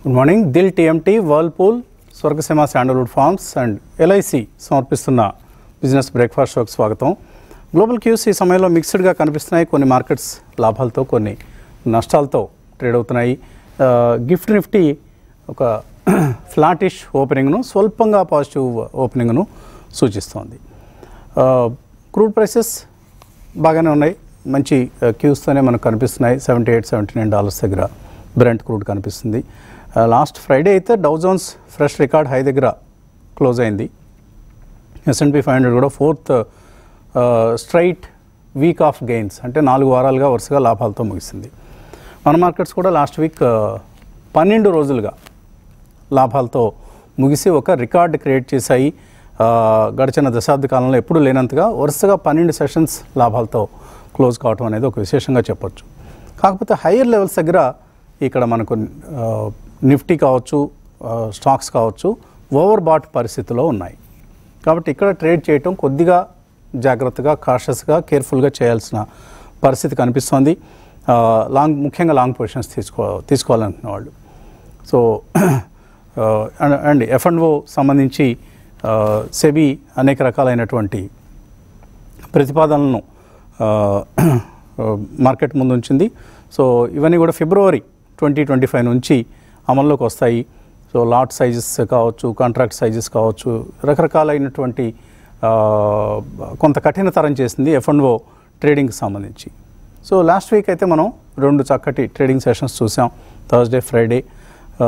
Good morning Dil TMT Whirlpool Swargaseema sandalwood forms and LIC సమర్పిస్తున్న business breakfast షోకి స్వాగతం global cues ఈ సమయంలో మిక్స్డ్గా కనిపిస్తున్నాయి కొన్ని మార్కెట్స్ లాభాలతో కొన్ని నష్టాలతో ట్రేడ్ అవుతున్నాయి ఆ, గిఫ్ట్ నిఫ్టీ ఒక ఫ్లాటిష్ ఓపెనింగ్ను స్వల్పంగా పాజిటివ్ ఓపెనింగ్ను సూచిస్తోంది ఆ, క్రూడ్ ప్రైసెస్ బాగానే ఉన్నాయి మంచి ఆ, క్యూస్తోనే మనకు కనిపిస్తున్నాయి seventy eight seventy nine dollars దగ్గర బ్రెంట్ క్రూడ్ కనిపిస్తుంది ఆ, లాస్ట్ ఫ్రైడే అయితే Dow Jones fresh record high దగ్గర క్లోజ్ అయింది ఎస్ఎన్పి ఫైవ్ హండ్రెడ్ కూడా fourth straight week of gains అంటే నాలుగు వారాలుగా వరుసగా లాభాలతో ముగిసింది మన మార్కెట్స్ కూడా లాస్ట్ వీక్ పన్నెండు రోజులుగా లాభాలతో ముగిసి ఒక రికార్డ్ క్రియేట్ చేశాయి ఆ, గడిచిన దశాబ్ద కాలంలో ఎప్పుడూ లేనంతగా వరుసగా పన్నెండు సెషన్స్ లాభాలతో క్లోజ్ కావటం అనేది ఒక విశేషంగా చెప్పొచ్చు కాకపోతే హయ్యర్ లెవెల్స్ దగ్గర ఇక్కడ మనకు ఆ, నిఫ్టీ కావచ్చు ఆ, స్టాక్స్ కావచ్చు ఓవర్ బాట్ పరిస్థితిలో ఉన్నాయి కాబట్టి ఇక్కడ ట్రేడ్ చేయటం కొద్దిగా జాగ్రత్తగా కాషస్గా కేర్ఫుల్గా చేయాల్సిన పరిస్థితి కనిపిస్తోంది ఆ, లాంగ్ ముఖ్యంగా లాంగ్ పొజిషన్స్ తీసుకో తీసుకోవాలనుకున్న వాళ్ళు సో ఆ, and and F and O సంబంధించి ఆ, సెబీ అనేక రకాలైనటువంటి ప్రతిపాదనలను ఆ, మార్కెట్ ముందు ఉంచింది సో ఇవన్నీ కూడా ఫిబ్రవరి ట్వంటీ ట్వంటీ ఫైవ్ నుంచి అమల్లోకి వస్తాయి సో లాట్ సైజెస్ కావచ్చు కాంట్రాక్ట్ సైజెస్ కావచ్చు రకరకాలైనటువంటి ఆ, కొంత కఠినతరం చేసింది ఎఫ్ అండ్ ఓ ట్రేడింగ్కి సంబంధించి సో లాస్ట్ వీక్ అయితే మనం రెండు చక్కటి ట్రేడింగ్ సెషన్స్ చూసాం థర్స్డే ఫ్రైడే ఆ,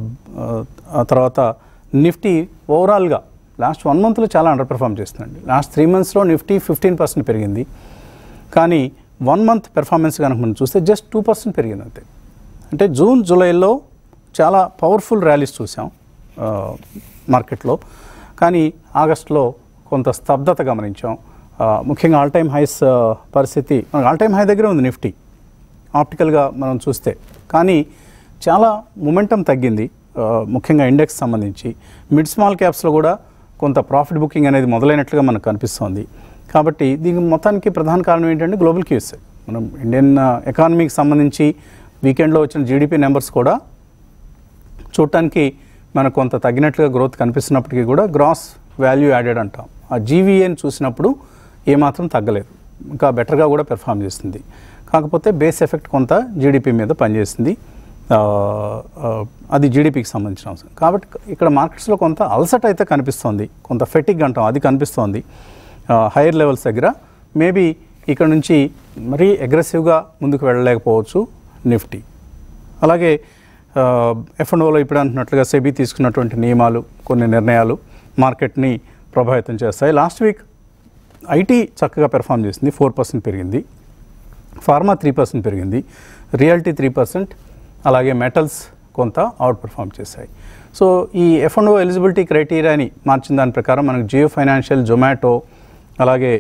ఆ తర్వాత నిఫ్టీ ఓవరాల్గా లాస్ట్ వన్ మంత్లో చాలా అండర్ పెర్ఫామ్ చేస్తుందండి లాస్ట్ త్రీ మంత్స్లో నిఫ్టీ ఫిఫ్టీన్ పర్సెంట్ పెరిగింది కానీ వన్ మంత్ పెర్ఫార్మెన్స్ కనుక మనం చూస్తే జస్ట్ టూ పర్సెంట్ పెరిగింది అంతే అంటే జూన్ జూలైలో చాలా పవర్ఫుల్ ర్యాలీస్ చూసాం ఆ, మార్కెట్లో కానీ ఆగస్టులో కొంత స్తబ్దత గమనించాం ఆ, ముఖ్యంగా ఆల్ టైమ్ హైస్ ఆ, పరిస్థితి మనకు ఆల్ టైమ్ హై దగ్గర ఉంది నిఫ్టీ ఆప్టికల్గా మనం చూస్తే కానీ చాలా మొమెంటం తగ్గింది ఆ, ముఖ్యంగా ఇండెక్స్ సంబంధించి మిడ్ స్మాల్ క్యాప్స్లో కూడా కొంత ప్రాఫిట్ బుకింగ్ అనేది మొదలైనట్లుగా మనకు కనిపిస్తోంది కాబట్టి దీనికి మొత్తానికి ప్రధాన కారణం ఏంటంటే గ్లోబల్ క్యూస్ మనం ఇండియన్ ఆ, ఎకానమీకి సంబంధించి వీకెండ్లో వచ్చిన జీడిపి నెంబర్స్ కూడా చూడటానికి మనకు కొంత తగ్గినట్లుగా గ్రోత్ కనిపిస్తున్నప్పటికీ కూడా గ్రాస్ వాల్యూ యాడెడ్ అంటాం ఆ జీవీఏని చూసినప్పుడు ఏమాత్రం తగ్గలేదు ఇంకా బెటర్గా కూడా పెర్ఫామ్ చేస్తుంది కాకపోతే బేస్ ఎఫెక్ట్ కొంత జీడిపి మీద పనిచేసింది ఆ, ఆ, అది జీడిపికి సంబంధించిన అంశం కాబట్టి ఇక్కడ మార్కెట్స్లో కొంత అల్సట్ అయితే కనిపిస్తోంది కొంత ఫెటిక్ అంటాం అది కనిపిస్తోంది హైయర్ లెవెల్స్ దగ్గర మేబీ ఇక్కడ నుంచి మరీ అగ్రెసివ్గా ముందుకు వెళ్ళలేకపోవచ్చు నిఫ్టీ అలాగే ఎఫ్ అండ్ ఓలో ఇప్పుడు అంటున్నట్లుగా సెబీ తీసుకున్నటువంటి నియమాలు కొన్ని నిర్ణయాలు మార్కెట్ని ప్రభావితం చేస్తాయి లాస్ట్ వీక్ ఐటీ చక్కగా పెర్ఫామ్ చేసింది ఫోర్ పర్సెంట్ పెరిగింది ఫార్మా త్రీ పర్సెంట్ పెరిగింది రియాలిటీ త్రీ పర్సెంట్ అలాగే మెటల్స్ కొంత అవుట్ పెర్ఫామ్ చేశాయి సో ఈ ఎఫ్ అండ్ ఓ ఎలిజిబిలిటీ క్రైటీరియాని మార్చిన దాని ప్రకారం మనకు జియో ఫైనాన్షియల్ జొమాటో అలాగే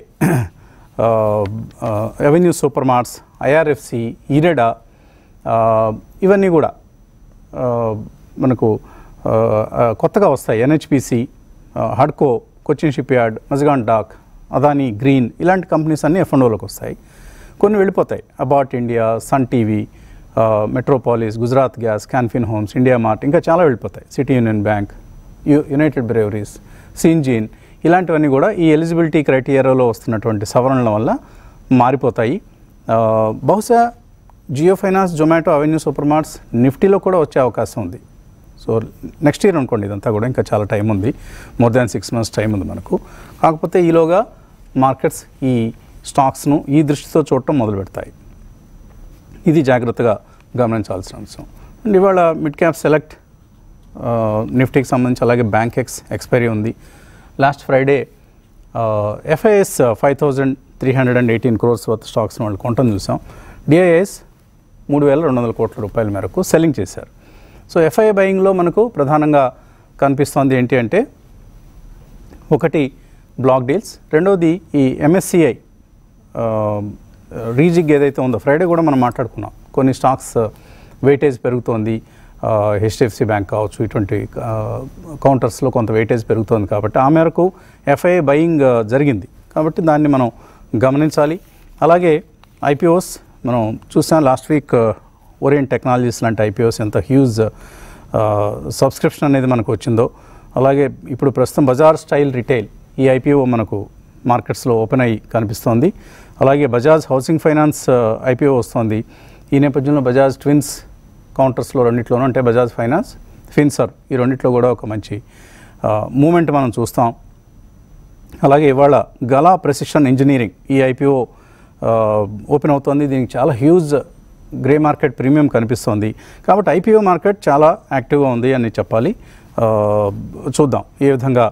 revenue Supermarts IRFC IREDA ఆ, ఇవన్నీ కూడా ఆ, మనకు ఆ, ఆ, కొత్తగా వస్తాయి ఎన్హెచ్పిసి హడ్కో Cochin shipyard Mazagon dock Adani green ఇలాంటి కంపెనీస్ అన్నీ ఎఫ్ అండ్ ఓలోకి వస్తాయి కొన్ని వెళ్ళిపోతాయి Abbott India Sun TV Metropolis Gujarat gas Canfin homes IndiaMART ఇంకా చాలా వెళ్ళిపోతాయి City Union Bank U United Breweries Syngene ఇలాంటివన్నీ కూడా ఈ ఎలిజిబిలిటీ క్రైటీరియాలో వస్తున్నటువంటి సవరణల వల్ల మారిపోతాయి ఆ, బహుశా Jio finance Zomato Avenue Supermarts నిఫ్టీలో కూడా వచ్చే అవకాశం ఉంది సో నెక్స్ట్ ఇయర్ అనుకోండి ఇదంతా కూడా ఇంకా చాలా టైం ఉంది more than six months time ఉంది మనకు కాకపోతే ఈలోగా మార్కెట్స్ ఈ స్టాక్స్ను ఈ దృష్టితో చూడటం మొదలు పెడతాయి ఇది జాగ్రత్తగా గమనించాల్సిన అంశం అండ్ ఇవాళ మిడ్ క్యాప్ సెలెక్ట్ ఆ, నిఫ్టీకి సంబంధించి అలాగే బ్యాంక్ ఎక్స్ ఎక్స్పైరీ ఉంది last Friday FIIs five thousand three hundred and eighteen crores worth stocks వాళ్ళు కొనటం చూసాం డిఐఎస్ మూడు వేల రెండు వందల కోట్ల రూపాయల మేరకు సెల్లింగ్ చేశారు సో ఎఫ్ఐఐ బయింగ్లో మనకు ప్రధానంగా కనిపిస్తోంది ఏంటి అంటే ఒకటి బ్లాక్ డీల్స్ రెండోది ఈ ఎంఎస్సిఐ రీజిగ్ ఏదైతే ఉందో ఫ్రైడే కూడా మనం మాట్లాడుకున్నాం కొన్ని స్టాక్స్ వెయిటేజ్ పెరుగుతోంది హెచ్డిఎఫ్సి బ్యాంక్ కావచ్చు ఇటువంటి కౌంటర్స్లో కొంత వెయిటేజ్ పెరుగుతోంది కాబట్టి ఆ మేరకు ఎఫ్ఐఐ బయింగ్ జరిగింది కాబట్టి దాన్ని మనం గమనించాలి అలాగే ఐపీఓస్ మనం చూసాం లాస్ట్ వీక్ ఓరియంట్ టెక్నాలజీస్ లాంటి ఐపీఓస్ ఎంత హ్యూజ్ సబ్స్క్రిప్షన్ అనేది మనకు వచ్చిందో అలాగే ఇప్పుడు ప్రస్తుతం బజార్ స్టైల్ రిటైల్ ఈ ఐపీఓ మనకు మార్కెట్స్లో ఓపెన్ అయ్యి కనిపిస్తోంది అలాగే బజాజ్ హౌసింగ్ ఫైనాన్స్ ఐపీఓ వస్తోంది ఈ నేపథ్యంలో బజాజ్ ట్విన్స్ కౌంటర్స్లో రెండిట్లోనూ అంటే బజాజ్ ఫైనాన్స్ ఫిన్సర్ ఈ రెండిట్లో కూడా ఒక మంచి మూమెంట్ మనం చూస్తాం అలాగే ఇవాళ గలా ప్రెసిషన్ ఇంజనీరింగ్ ఈ ఐపీఓ ఓపెన్ అవుతోంది దీనికి చాలా హ్యూజ్ గ్రే మార్కెట్ ప్రీమియం కనిపిస్తోంది కాబట్టి ఐపీఓ మార్కెట్ చాలా యాక్టివ్గా ఉంది అని చెప్పాలి ఆ, చూద్దాం ఏ విధంగా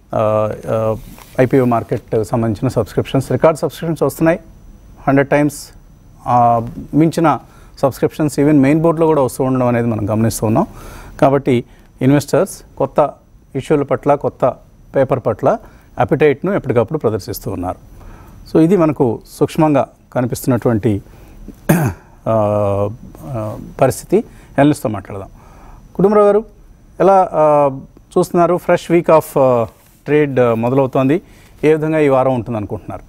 ఐపీఓ మార్కెట్ సంబంధించిన సబ్స్క్రిప్షన్స్ రికార్డ్ సబ్స్క్రిప్షన్స్ వస్తున్నాయి హండ్రెడ్ టైమ్స్ మించిన సబ్స్క్రిప్షన్స్ ఈవెన్ మెయిన్ బోర్డులో కూడా వస్తూ ఉండడం అనేది మనం గమనిస్తూ ఉన్నాం కాబట్టి ఇన్వెస్టర్స్ కొత్త ఇష్యూల పట్ల కొత్త పేపర్ పట్ల అపిటైట్ను ఎప్పటికప్పుడు ప్రదర్శిస్తూ ఉన్నారు సో ఇది మనకు సూక్ష్మంగా కనిపిస్తున్నటువంటి ఆ, ఆ, పరిస్థితి ఎనలిస్ట్తో మాట్లాడదాం కుటుంబరావు గారు ఎలా ఆ, చూస్తున్నారు ఫ్రెష్ వీక్ ఆఫ్ ట్రేడ్ మొదలవుతోంది ఏ విధంగా ఈ వారం ఉంటుంది అనుకుంటున్నారు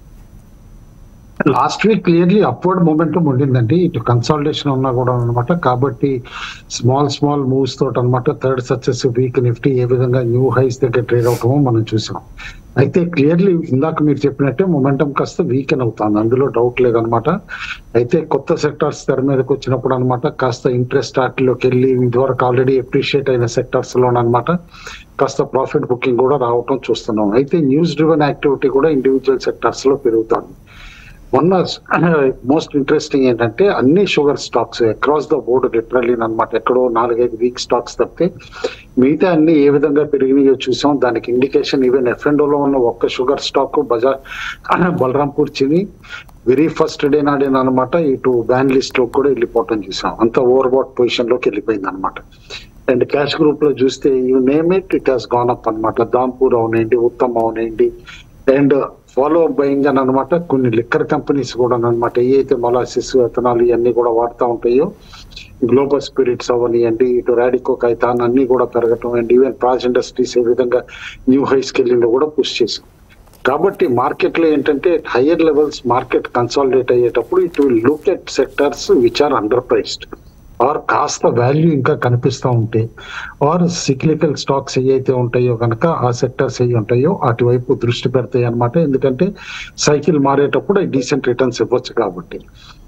last week clearly upward momentum ఉండిందండి ఇటు కన్సాలిడేషన్ ఉన్నా కూడా అనమాట కాబట్టి స్మాల్ స్మాల్ మూవ్స్ తోటి అనమాట థర్డ్ సక్సెసివ్ వీక్ నిఫ్టీ ఏ విధంగా న్యూ హైస్ దగ్గర ట్రేడ్ అవటమో మనం చూసాం అయితే క్లియర్లీ ఇందాక మీరు చెప్పినట్టే మొమెంటం కాస్త వీకెన్ అవుతుంది అందులో డౌట్ లేదనమాట అయితే కొత్త సెక్టార్స్ తెర మీదకి వచ్చినప్పుడు అనమాట కాస్త ఇంట్రెస్ట్ లోకి వెళ్ళి ఇదివరకు ఆల్రెడీ అప్రిషియేట్ అయిన సెక్టార్స్ లోనమాట కాస్త ప్రాఫిట్ బుకింగ్ కూడా రావటం చూస్తున్నాం అయితే న్యూస్ డ్రివెన్ యాక్టివిటీ కూడా ఇండివిజువల్ సెక్టార్స్ లో పెరుగుతుంది మొన్న మోస్ట్ ఇంట్రెస్టింగ్ ఏంటంటే అన్ని sugar stocks across the board literally అనమాట ఎక్కడో నాలుగైదు వీక్ స్టాక్స్ తప్పితే మిగతా అన్ని ఏ విధంగా పెరిగినాయో చూసాం దానికి ఇండికేషన్ ఈవెన్ లో ఉన్న ఒక్క షుగర్ స్టాక్ బజార్ Balrampur Chini very first day నాడే అనమాట ఇటు బ్యాన్ లిస్ట్ లో కూడా వెళ్ళిపోవటం చూసాం అంత ఓవర్ బాట్ పొజిషన్ లోకి వెళ్ళిపోయింది అనమాట అండ్ క్యాష్ గ్రూప్ లో చూస్తే you name it it has gone up అనమాట దాంపూర్ అవునండి ఉత్తమ్ అవునండి అండ్ ఫాలో బయింగ్ అని అనమాట కొన్ని లిక్కర్ కంపెనీస్ కూడా అనమాట ఏవైతే మొలాసిస్ ఎథనాల్ ఇవన్నీ కూడా వాడుతూ ఉంటాయో గ్లోబల్ స్పిరిట్స్ అవనియండి ఇటు రాడికో కైతాన్ అన్ని కూడా పెరగటం అండ్ ఈవెన్ ప్రాజ్ ఇండస్ట్రీస్ ఏ విధంగా న్యూ హైస్ కెళ్ళిందో కూడా పుష్ చేసాం కాబట్టి మార్కెట్ లో ఏంటంటే హయ్యర్ లెవెల్స్ మార్కెట్ కన్సాలిడేట్ అయ్యేటప్పుడు it will look at sectors which are underpriced are కాస్త వాల్యూ ఇంకా కనిపిస్తూ ఉంటే ఆర్ సిక్లికల్ స్టాక్స్ ఏవైతే ఉంటాయో కనుక ఆ సెక్టర్స్ ఏ ఉంటాయో అటువైపు దృష్టి పెడతాయి అనమాట ఎందుకంటే సైకిల్ మారేటప్పుడు డీసెంట్ రిటర్న్స్ ఇవ్వచ్చు కాబట్టి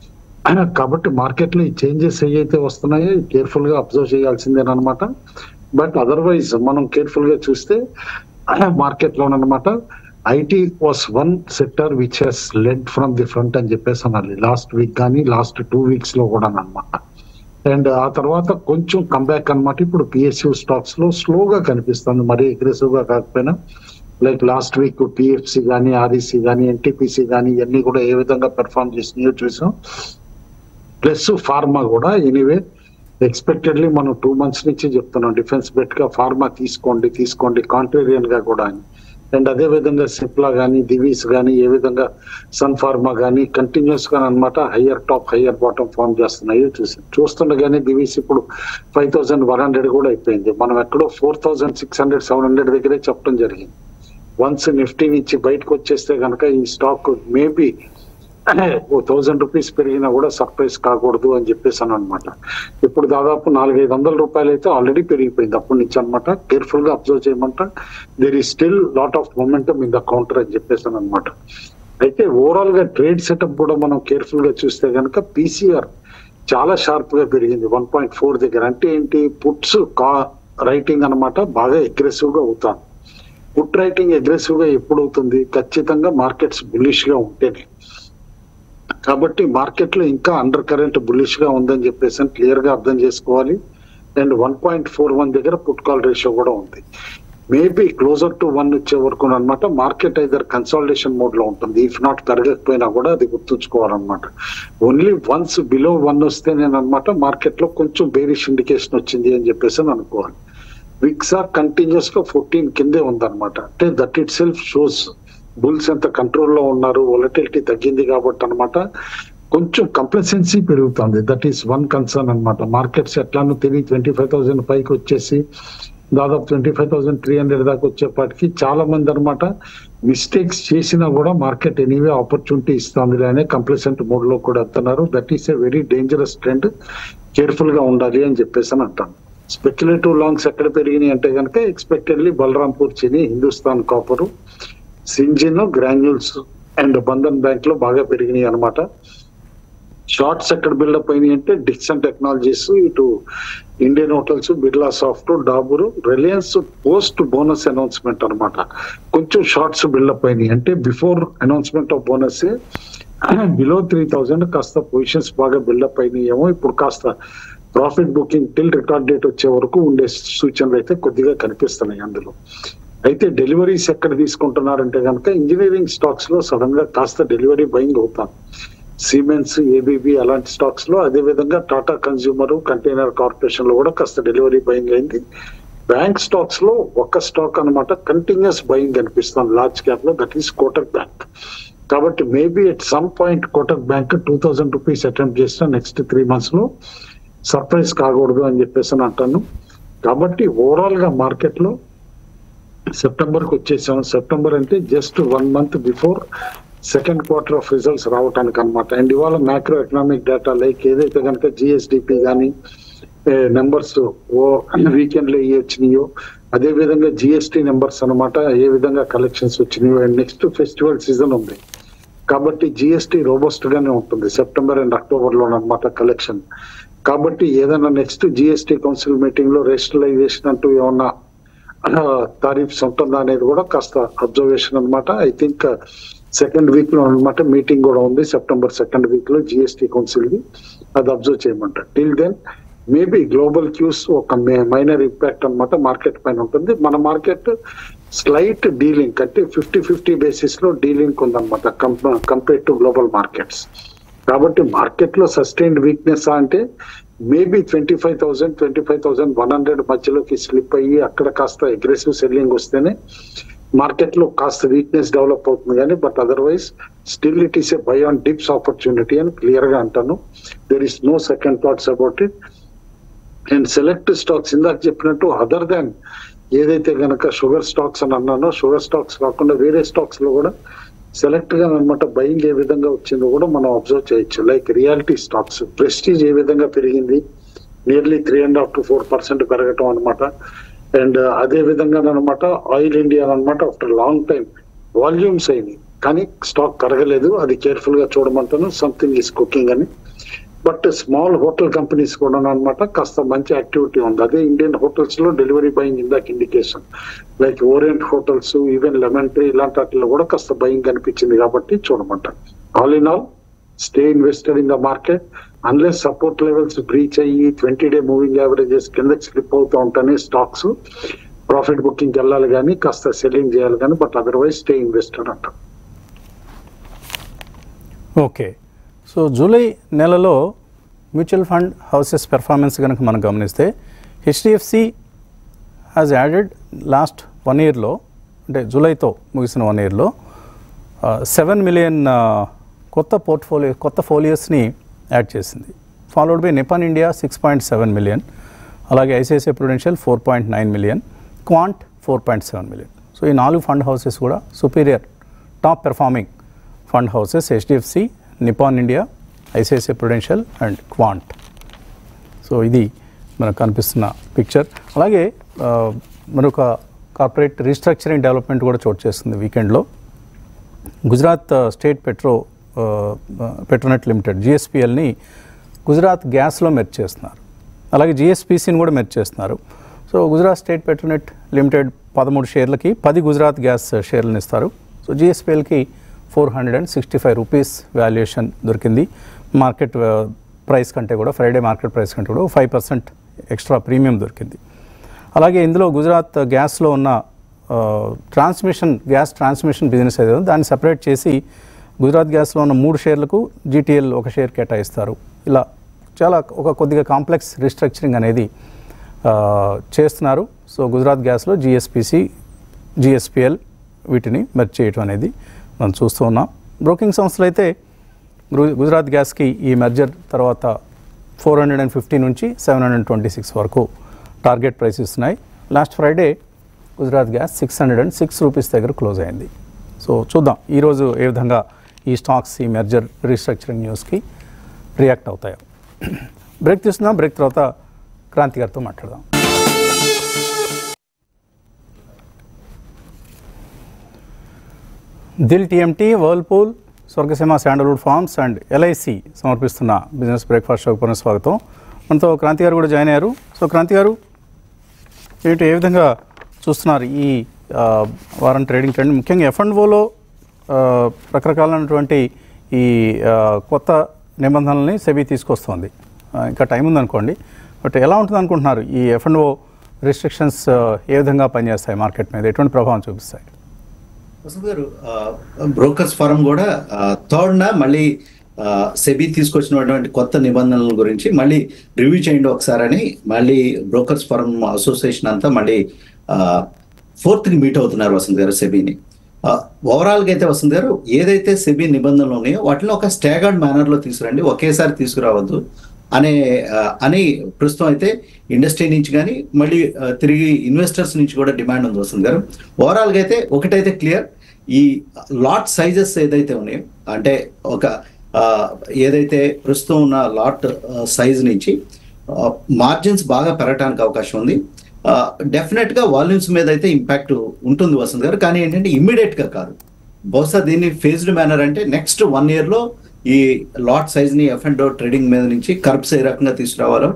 కాబట్టి మార్కెట్ లో ఈ చేంజెస్ ఏవైతే వస్తున్నాయో కేర్ఫుల్ గా అబ్జర్వ్ చేయాల్సిందేనమాట బట్ అదర్వైజ్ మనం కేర్ఫుల్ గా చూస్తే మార్కెట్ లోనమాట IT was one sector which has led from the front అని చెప్పేసి అనాలి లాస్ట్ వీక్ కానీ లాస్ట్ టూ వీక్స్ లో కూడా అనమాట అండ్ ఆ తర్వాత కొంచెం కంబ్యాక్ అన్నమాట ఇప్పుడు పిఎస్యూ స్టాక్స్ లో స్లోగా కనిపిస్తుంది మరీ అగ్రెసివ్ గా కాకపోయినా లైక్ లాస్ట్ వీక్ పిఎఫ్సి కానీ ఆర్ఈసి కానీ ఎన్టీపీసీ కానీ ఇవన్నీ కూడా ఏ విధంగా పెర్ఫార్మ్ చేసినాయో చూసాం ప్లస్ ఫార్మా కూడా ఎనీవే ఎక్స్పెక్టెడ్లీ మనం టూ మంత్స్ నుంచి చెప్తున్నాం డిఫెన్స్ బెట్ గా ఫార్మా తీసుకోండి తీసుకోండి కాంట్రేరియన్ గా కూడా అని అండ్ అదే విధంగా సిప్లా కానీ దివీస్ కానీ ఏ విధంగా సన్ ఫార్మా కానీ కంటిన్యూస్ గా అనమాట higher top higher bottom form చేస్తున్నాయి చూసి చూస్తుండగానే దివీస్ ఇప్పుడు ఫైవ్ థౌసండ్ వన్ హండ్రెడ్ కూడా అయిపోయింది మనం ఎక్కడో four thousand six hundred seven hundred దగ్గరే చెప్పడం జరిగింది వన్స్ నిఫ్టీ నుంచి బయటకు వచ్చేస్తే కనుక ఈ stock maybe a thousand rupees పెరిగినా కూడా సర్ప్రైజ్ కాకూడదు అని చెప్పేసి అని అనమాట ఇప్పుడు దాదాపు నాలుగైదు వందల రూపాయలు అయితే ఆల్రెడీ పెరిగిపోయింది అప్పటి నుంచి అనమాట కేర్ఫుల్ గా అబ్జర్వ్ చేయమంట there is still lot of momentum in the counter అని చెప్పేసి అనమాట అయితే ఓవరాల్ గా ట్రేడ్ సెటప్ కూడా మనం కేర్ఫుల్ గా చూస్తే కనుక పీసీఆర్ చాలా షార్ప్ గా పెరిగింది వన్ పాయింట్ ఫోర్ దగ్గర అంటే ఏంటి పుట్స్ కా రైటింగ్ అనమాట బాగా అగ్రెసివ్ గా అవుతాను పుట్ రైటింగ్ అగ్రెసివ్ గా ఎప్పుడు అవుతుంది ఖచ్చితంగా మార్కెట్స్ బుల్లిష్ గా ఉంటేనే కాబట్టి మార్కెట్ లో ఇంకా అండర్ కరెంట్ బుల్లిష్ గా ఉందని చెప్పేసి క్లియర్ గా అర్థం చేసుకోవాలి and one point four one దగ్గర పుట్ కాల్ రేషియో కూడా ఉంది మేబీ క్లోజర్ టు వన్ వచ్చే వరకు అనమాట మార్కెట్ ఐదర్ కన్సాలిడేషన్ మోడ్ లో ఉంటుంది ఇఫ్ నాట్ పెరగకపోయినా కూడా అది గుర్తుంచుకోవాలన్నమాట ఓన్లీ వన్స్ బిలో వన్ వస్తే నేను అనమాట మార్కెట్ లో కొంచెం బేరిష్ ఇండికేషన్ వచ్చింది అని చెప్పేసి అని అనుకోవాలి విక్స్ ఆర్ కంటిన్యూస్ గా ఫోర్టీన్ కిందే ఉందన్నమాట అంటే that itself shows bulls ఎంత కంట్రోల్లో ఉన్నారు వొలటిలిటీ తగ్గింది కాబట్టి అనమాట కొంచెం కంప్లసెన్సీ పెరుగుతుంది దట్ ఈస్ వన్ కన్సర్న్ అనమాట మార్కెట్స్ ఎట్లానో తిరిగి ట్వంటీ ఫైవ్ థౌసండ్ పైకి వచ్చేసి దాదాపు twenty five thousand three hundred దాకా వచ్చేపాటికి చాలా మంది అనమాట మిస్టేక్స్ చేసినా కూడా మార్కెట్ ఎనీవే ఆపర్చునిటీ ఇస్తుంది అనే కంప్లసెంట్ మోడ్ లో కూడా వెళ్తున్నారు that is a very dangerous trend careful గా ఉండాలి అని చెప్పేసి అని అంటాను స్పెక్యులేటివ్ లాంగ్స్ ఎక్కడ పెరిగినాయి అంటే కనుక expectedly Balrampur Chini Hindustan Copper Syngene Granules and Bandhan Bank లో బాగా పెరిగినాయి అనమాట షార్ట్స్ ఎక్కడ బిల్డప్ అయినాయి అంటే డిక్సన్ టెక్నాలజీస్ ఇటు Indian Hotels Birlasoft Dabur Reliance post bonus announcement అన్నమాట కొంచెం షార్ట్స్ బిల్డప్ అయినాయి అంటే before announcement of bonus below three thousand కాస్త పొజిషన్స్ బాగా బిల్డప్ అయినాయేమో ఇప్పుడు కాస్త profit booking till record date వచ్చే వరకు ఉండే సూచనలు అయితే కొద్దిగా కనిపిస్తున్నాయి అందులో అయితే డెలివరీస్ ఎక్కడ తీసుకుంటున్నారంటే కనుక ఇంజనీరింగ్ స్టాక్స్ లో సడన్ గా కాస్త డెలివరీ బయింగ్ అవుతాం సిమెంట్స్ ఏబీబీ అలాంటి స్టాక్స్ లో అదే విధంగా టాటా కన్స్యూమర్ కంటైనర్ కార్పొరేషన్ లో కూడా కాస్త డెలివరీ బయింగ్ అయింది బ్యాంక్ స్టాక్స్ లో ఒక స్టాక్ అన్నమాట కంటిన్యూస్ బయింగ్ కనిపిస్తుంది లార్జ్ క్యాప్ లో దట్ ఈస్ కోటక్ బ్యాంక్ కాబట్టి maybe at some point Kotak Bank two thousand rupees attempt చేసిన నెక్స్ట్ త్రీ మంత్స్ లో సర్ప్రైజ్ కాకూడదు అని చెప్పేసి అని అంటాను కాబట్టి ఓవరాల్ గా మార్కెట్ లో సెప్టెంబర్ కి వచ్చేసాం సెప్టెంబర్ అంటే just one month before second quarter of results రావడానికి అనమాట అండ్ ఇవాళ మ్యాక్రో ఎకనామిక్ డేటా లైక్ ఏదైతే కనుక జిఎస్డిపి కానీ నెంబర్స్ ఓ వీకెండ్ లో ఏ వచ్చినాయో అదే విధంగా జిఎస్టి నెంబర్స్ అన్నమాట ఏ విధంగా కలెక్షన్స్ వచ్చినాయో అండ్ నెక్స్ట్ ఫెస్టివల్ సీజన్ ఉంది కాబట్టి జిఎస్టి రోబస్ట్ గానే ఉంటుంది సెప్టెంబర్ అండ్ అక్టోబర్ లో అనమాట కలెక్షన్ కాబట్టి ఏదైనా నెక్స్ట్ జిఎస్టి కౌన్సిల్ మీటింగ్ లో రేషనలైజేషన్ అంటూ ఏమన్నా తారీఫ్స్ ఉంటుందా అనేది కూడా కాస్త అబ్జర్వేషన్ అన్నమాట ఐ థింక్ సెకండ్ వీక్ లో అనమాట మీటింగ్ కూడా ఉంది సెప్టెంబర్ సెకండ్ వీక్ లో జిఎస్టి కౌన్సిల్ ది అది అబ్జర్వ్ చేయమంట till then maybe global cues ఒక మైనర్ ఇంపాక్ట్ అన్నమాట మార్కెట్ పైన ఉంటుంది మన మార్కెట్ స్లైట్ డీలింగ్ అంటే ఫిఫ్టీ ఫిఫ్టీ బేసిస్ లో డీలింగ్ ఉందన్నమాట కంపేర్ టు గ్లోబల్ మార్కెట్స్ కాబట్టి మార్కెట్ లో సస్టైన్డ్ వీక్నెస్ అంటే maybe twenty five thousand twenty five thousand one hundred మధ్యలోకి స్లిప్ అయ్యి అక్కడ కాస్త అగ్రెసివ్ సెల్లింగ్ వస్తేనే మార్కెట్ లో కాస్త వీక్నెస్ డెవలప్ అవుతుంది కానీ but otherwise still it is a buy on dips opportunity అని క్లియర్ గా అంటాను there is no second thoughts about it and select stocks ఇందాక చెప్పినట్టు అదర్ దాన్ ఏదైతే గనక షుగర్ స్టాక్స్ అని అన్నానో షుగర్ స్టాక్స్ కాకుండా వేరే స్టాక్స్ లో కూడా సెలెక్ట్ గా అనమాట బయింగ్ ఏ విధంగా వచ్చిందో కూడా మనం అబ్జర్వ్ చేయొచ్చు లైక్ రియాలిటీ స్టాక్స్ ప్రెస్టీజ్ ఏ విధంగా పెరిగింది nearly three and half to four percent పెరగటం అనమాట అండ్ అదే విధంగా అనమాట ఆయిల్ ఇండియా అనమాట ఆఫ్టర్ లాంగ్ టైం వాల్యూమ్స్ అయినాయి కానీ స్టాక్ పెరగలేదు అది కేర్ఫుల్ గా చూడమంటాను సంథింగ్ ఈస్ కుకింగ్ అని బట్ స్మాల్ హోటల్ కంపెనీస్ కూడా అనమాట కాస్త మంచి యాక్టివిటీ ఉంది అదే ఇండియన్ హోటల్స్ లో డెలివరీ బయింగ్ ఇందాక indication like Orient Hotels even Lemon Tree ఇలాంటి వాటిలో కూడా కాస్త బయింగ్ కనిపించింది కాబట్టి చూడమంట all in all stay invested in the market unless support levels breach అయ్యి ట్వంటీ డే మూవింగ్ యావరేజెస్ కిందకి స్లిప్ అవుతూ ఉంటాయి స్టాక్స్ ప్రాఫిట్ బుకింగ్ వెళ్ళాలి కానీ కాస్త సెల్లింగ్ చేయాలి కానీ బట్ అదర్వైజ్ స్టే ఇన్వెస్టెడ్ అంటాం ఓకే సో జూలై నెలలో మ్యూచువల్ ఫండ్ హౌసెస్ పెర్ఫార్మెన్స్ కనుక మనం గమనిస్తే HDFC has added last one ఇయర్లో అంటే జూలైతో ముగిసిన వన్ ఇయర్లో సెవెన్ మిలియన్ కొత్త పోర్ట్ఫోలియో కొత్త ఫోలియోస్ని యాడ్ చేసింది followed by Nippon India six point seven million అలాగే ICICI Prudential four point nine million Quant four point seven million so ఈ నాలుగు ఫండ్ హౌసెస్ కూడా superior top performing fund houses HDFC Nippon India ICICI Prudential and Quant so ఇది మనకు కనిపిస్తున్న picture అలాగే ఆ, మరొక కార్పొరేట్ రీస్ట్రక్చరింగ్ డెవలప్మెంట్ కూడా చోటు చేస్తుంది వీకెండ్లో గుజరాత్ ఆ, స్టేట్ పెట్రో ఆ, ఆ, పెట్రోనెట్ లిమిటెడ్ జిఎస్పిఎల్ని గుజరాత్ గ్యాస్లో మెర్జ్ చేస్తున్నారు అలాగే జిఎస్పిసిని కూడా మెర్జ్ చేస్తున్నారు so Gujarat State Petronet Limited పదమూడు షేర్లకి పది గుజరాత్ గ్యాస్ షేర్లను ఇస్తారు సో జిఎస్పిఎల్కి four hundred and sixty five rupees valuation దొరికింది మార్కెట్ ఆ, ప్రైస్ కంటే కూడా ఫ్రైడే మార్కెట్ ప్రైస్ కంటే కూడా ఫైవ్ పర్సెంట్ ఎక్స్ట్రా ప్రీమియం దొరికింది అలాగే ఇందులో గుజరాత్ గ్యాస్లో ఉన్న ఆ, ట్రాన్స్మిషన్ గ్యాస్ ట్రాన్స్మిషన్ బిజినెస్ ఏదో ఉందో దాన్ని సపరేట్ చేసి గుజరాత్ గ్యాస్లో ఉన్న మూడు షేర్లకు జీటీఎల్ ఒక షేర్ కేటాయిస్తారు ఇలా చాలా ఒక కొద్దిగా కాంప్లెక్స్ రీస్ట్రక్చరింగ్ అనేది ఆ, చేస్తున్నారు సో గుజరాత్ గ్యాస్లో జిఎస్పిసి జిఎస్పిఎల్ వీటిని మెర్జ్ చేయటం అనేది మనం చూస్తూ ఉన్నాం బ్రోకింగ్ సంస్థలు అయితే గు- గుజరాత్ గ్యాస్కి ఈ మెర్జర్ తర్వాత ఫోర్ హండ్రెడ్ అండ్ ఫిఫ్టీ నుంచి సెవెన్ హండ్రెడ్ ట్వంటీ సిక్స్ వరకు టార్గెట్ ప్రైస్ ఇస్తున్నాయి last Friday Gujarat Gas six hundred and six rupees దగ్గర క్లోజ్ అయింది సో చూద్దాం ఈరోజు ఏ విధంగా ఈ స్టాక్స్ ఈ మెర్జర్ రీస్ట్రక్చరింగ్ న్యూస్కి రియాక్ట్ అవుతాయో బ్రేక్ తీసుకుందాం బ్రేక్ తర్వాత క్రాంతి గారితో మాట్లాడదాం Dil TMT Whirlpool Swargaseema sandalwood forms and LIC సమర్పిస్తున్న బిజినెస్ బ్రేక్ఫాస్ట్ షోకి పునఃస్వాగతం మనతో క్రాంతి గారు కూడా జాయిన్ అయ్యారు సో క్రాంతి గారు ఏంటి ఏ విధంగా చూస్తున్నారు ఈ ఆ, వారం ట్రేడింగ్ ట్రెండ్ ముఖ్యంగా ఎఫ్ అండ్ ఓలో రకరకాలైనటువంటి ఈ ఆ, కొత్త నిబంధనల్ని సెబీ తీసుకొస్తోంది ఆ, ఇంకా టైం ఉందనుకోండి బట్ ఎలా ఉంటుంది అనుకుంటున్నారు ఈ ఎఫ్ అండ్ ఓ రిస్ట్రిక్షన్స్ ఏ విధంగా పనిచేస్తాయి మార్కెట్ మీద ఎటువంటి ప్రభావం చూపిస్తాయి వసంత్ గారు బ్రోకర్స్ ఫారం కూడా థర్డ్న మళ్ళీ సెబీ తీసుకొచ్చినటువంటి కొత్త నిబంధనల గురించి మళ్ళీ రివ్యూ చేయండి ఒకసారి అని మళ్ళీ బ్రోకర్స్ ఫారం అసోసియేషన్ అంతా మళ్ళీ ఫోర్త్కి మీట్ అవుతున్నారు వసంత్ గారు సెబీని ఓవరాల్గా అయితే వసంత్ గారు ఏదైతే సెబీ నిబంధనలు ఉన్నాయో వాటిని ఒక స్టాగర్డ్ మేనర్లో తీసుకురండి ఒకేసారి తీసుకురావద్దు అనే ఆ, అని ప్రస్తుతం అయితే ఇండస్ట్రీ నుంచి కానీ మళ్ళీ ఆ, తిరిగి ఇన్వెస్టర్స్ నుంచి కూడా డిమాండ్ ఉంది వస్తుంది గారు ఓవరాల్గా అయితే ఒకటైతే క్లియర్ ఈ లాట్ సైజెస్ ఏదైతే ఉన్నాయో అంటే ఒక ఆ, ఏదైతే ప్రస్తుతం ఉన్న లాట్ సైజ్ నుంచి మార్జిన్స్ బాగా పెరగడానికి అవకాశం ఉంది డెఫినెట్ గా వాల్యూమ్స్ మీద అయితే ఇంపాక్ట్ ఉంటుంది వసంత్ గారు కానీ ఏంటంటే ఇమ్మీడియట్ గా కాదు బహుశా దీన్ని ఫేజ్డ్ మేనర్ అంటే నెక్స్ట్ వన్ ఇయర్ లో ఈ లాట్ సైజ్ ని ఎఫ్ అండ్ ట్రేడింగ్ మీద నుంచి కర్బ్స్ ఏ రకంగా తీసుకురావాలో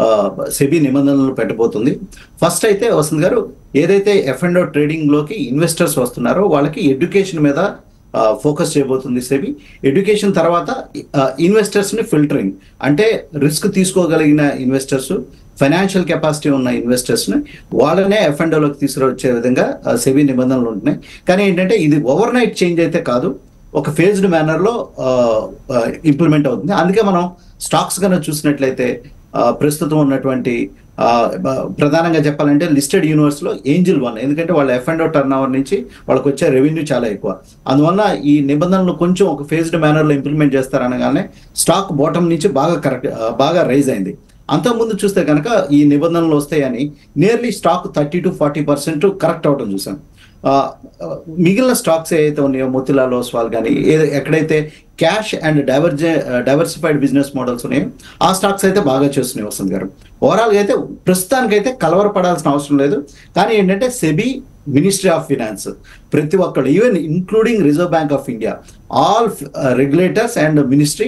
సెబీ నిబంధనలు పెట్టబోతుంది ఫస్ట్ అయితే వసంత్ గారు ఏదైతే ఎఫ్ అండ్ ట్రేడింగ్ లోకి ఇన్వెస్టర్స్ వస్తున్నారో వాళ్ళకి ఎడ్యుకేషన్ మీద ఫోకస్ చేయబోతుంది సెబీ ఎడ్యుకేషన్ తర్వాత ఇన్వెస్టర్స్ ని ఫిల్టరింగ్ అంటే రిస్క్ తీసుకోగలిగిన ఇన్వెస్టర్స్ ఫైనాన్షియల్ కెపాసిటీ ఉన్న ఇన్వెస్టర్స్ ని వాళ్ళనే ఎఫ్ అండ్ లోకి తీసుకువచ్చే విధంగా సెబీ నిబంధనలు ఉంటున్నాయి కానీ ఏంటంటే ఇది ఓవర్ నైట్ చేంజ్ అయితే కాదు ఒక ఫేజ్డ్ మేనర్ లో ఇంప్లిమెంట్ అవుతుంది అందుకే మనం స్టాక్స్ కనుక చూసినట్లయితే ఆ, ప్రస్తుతం ఉన్నటువంటి ఆ, బ- ప్రధానంగా చెప్పాలంటే లిస్టెడ్ యూనివర్స్ లో ఏంజిల్ వన్ ఎందుకంటే వాళ్ళ ఎఫ్ అండ్ టర్న్ ఓవర్ నుంచి వాళ్ళకి వచ్చే రెవెన్యూ చాలా ఎక్కువ అందువల్ల ఈ నిబంధనలు కొంచెం ఒక ఫేజ్డ్ మేనర్ లో ఇంప్లిమెంట్ చేస్తారనగానే స్టాక్ బాటమ్ నుంచి బాగా కరెక్ట్ బాగా రైజ్ అయింది అంతకుముందు చూస్తే కనుక ఈ నిబంధనలు వస్తాయని nearly stock thirty to forty percent correct అవడం చూసాం ఆ, ఆ, మిగిలిన స్టాక్స్ ఏవైతే ఉన్నాయో మోతిలాల్ ఓస్వాల్ కానీ ఏదో ఎక్కడైతే క్యాష్ అండ్ డైవర్జే డైవర్సిఫైడ్ బిజినెస్ మోడల్స్ ఉన్నాయో ఆ స్టాక్స్ అయితే బాగా చేస్తున్నాయి వసంత్ గారు ఓవరాల్ గా అయితే ప్రస్తుతానికైతే కలవరపడాల్సిన అవసరం లేదు కానీ ఏంటంటే సెబీ మినిస్ట్రీ ఆఫ్ ఫినాన్స్ ప్రతి ఒక్కళ్ళు even including Reserve Bank of India all regulators and ministry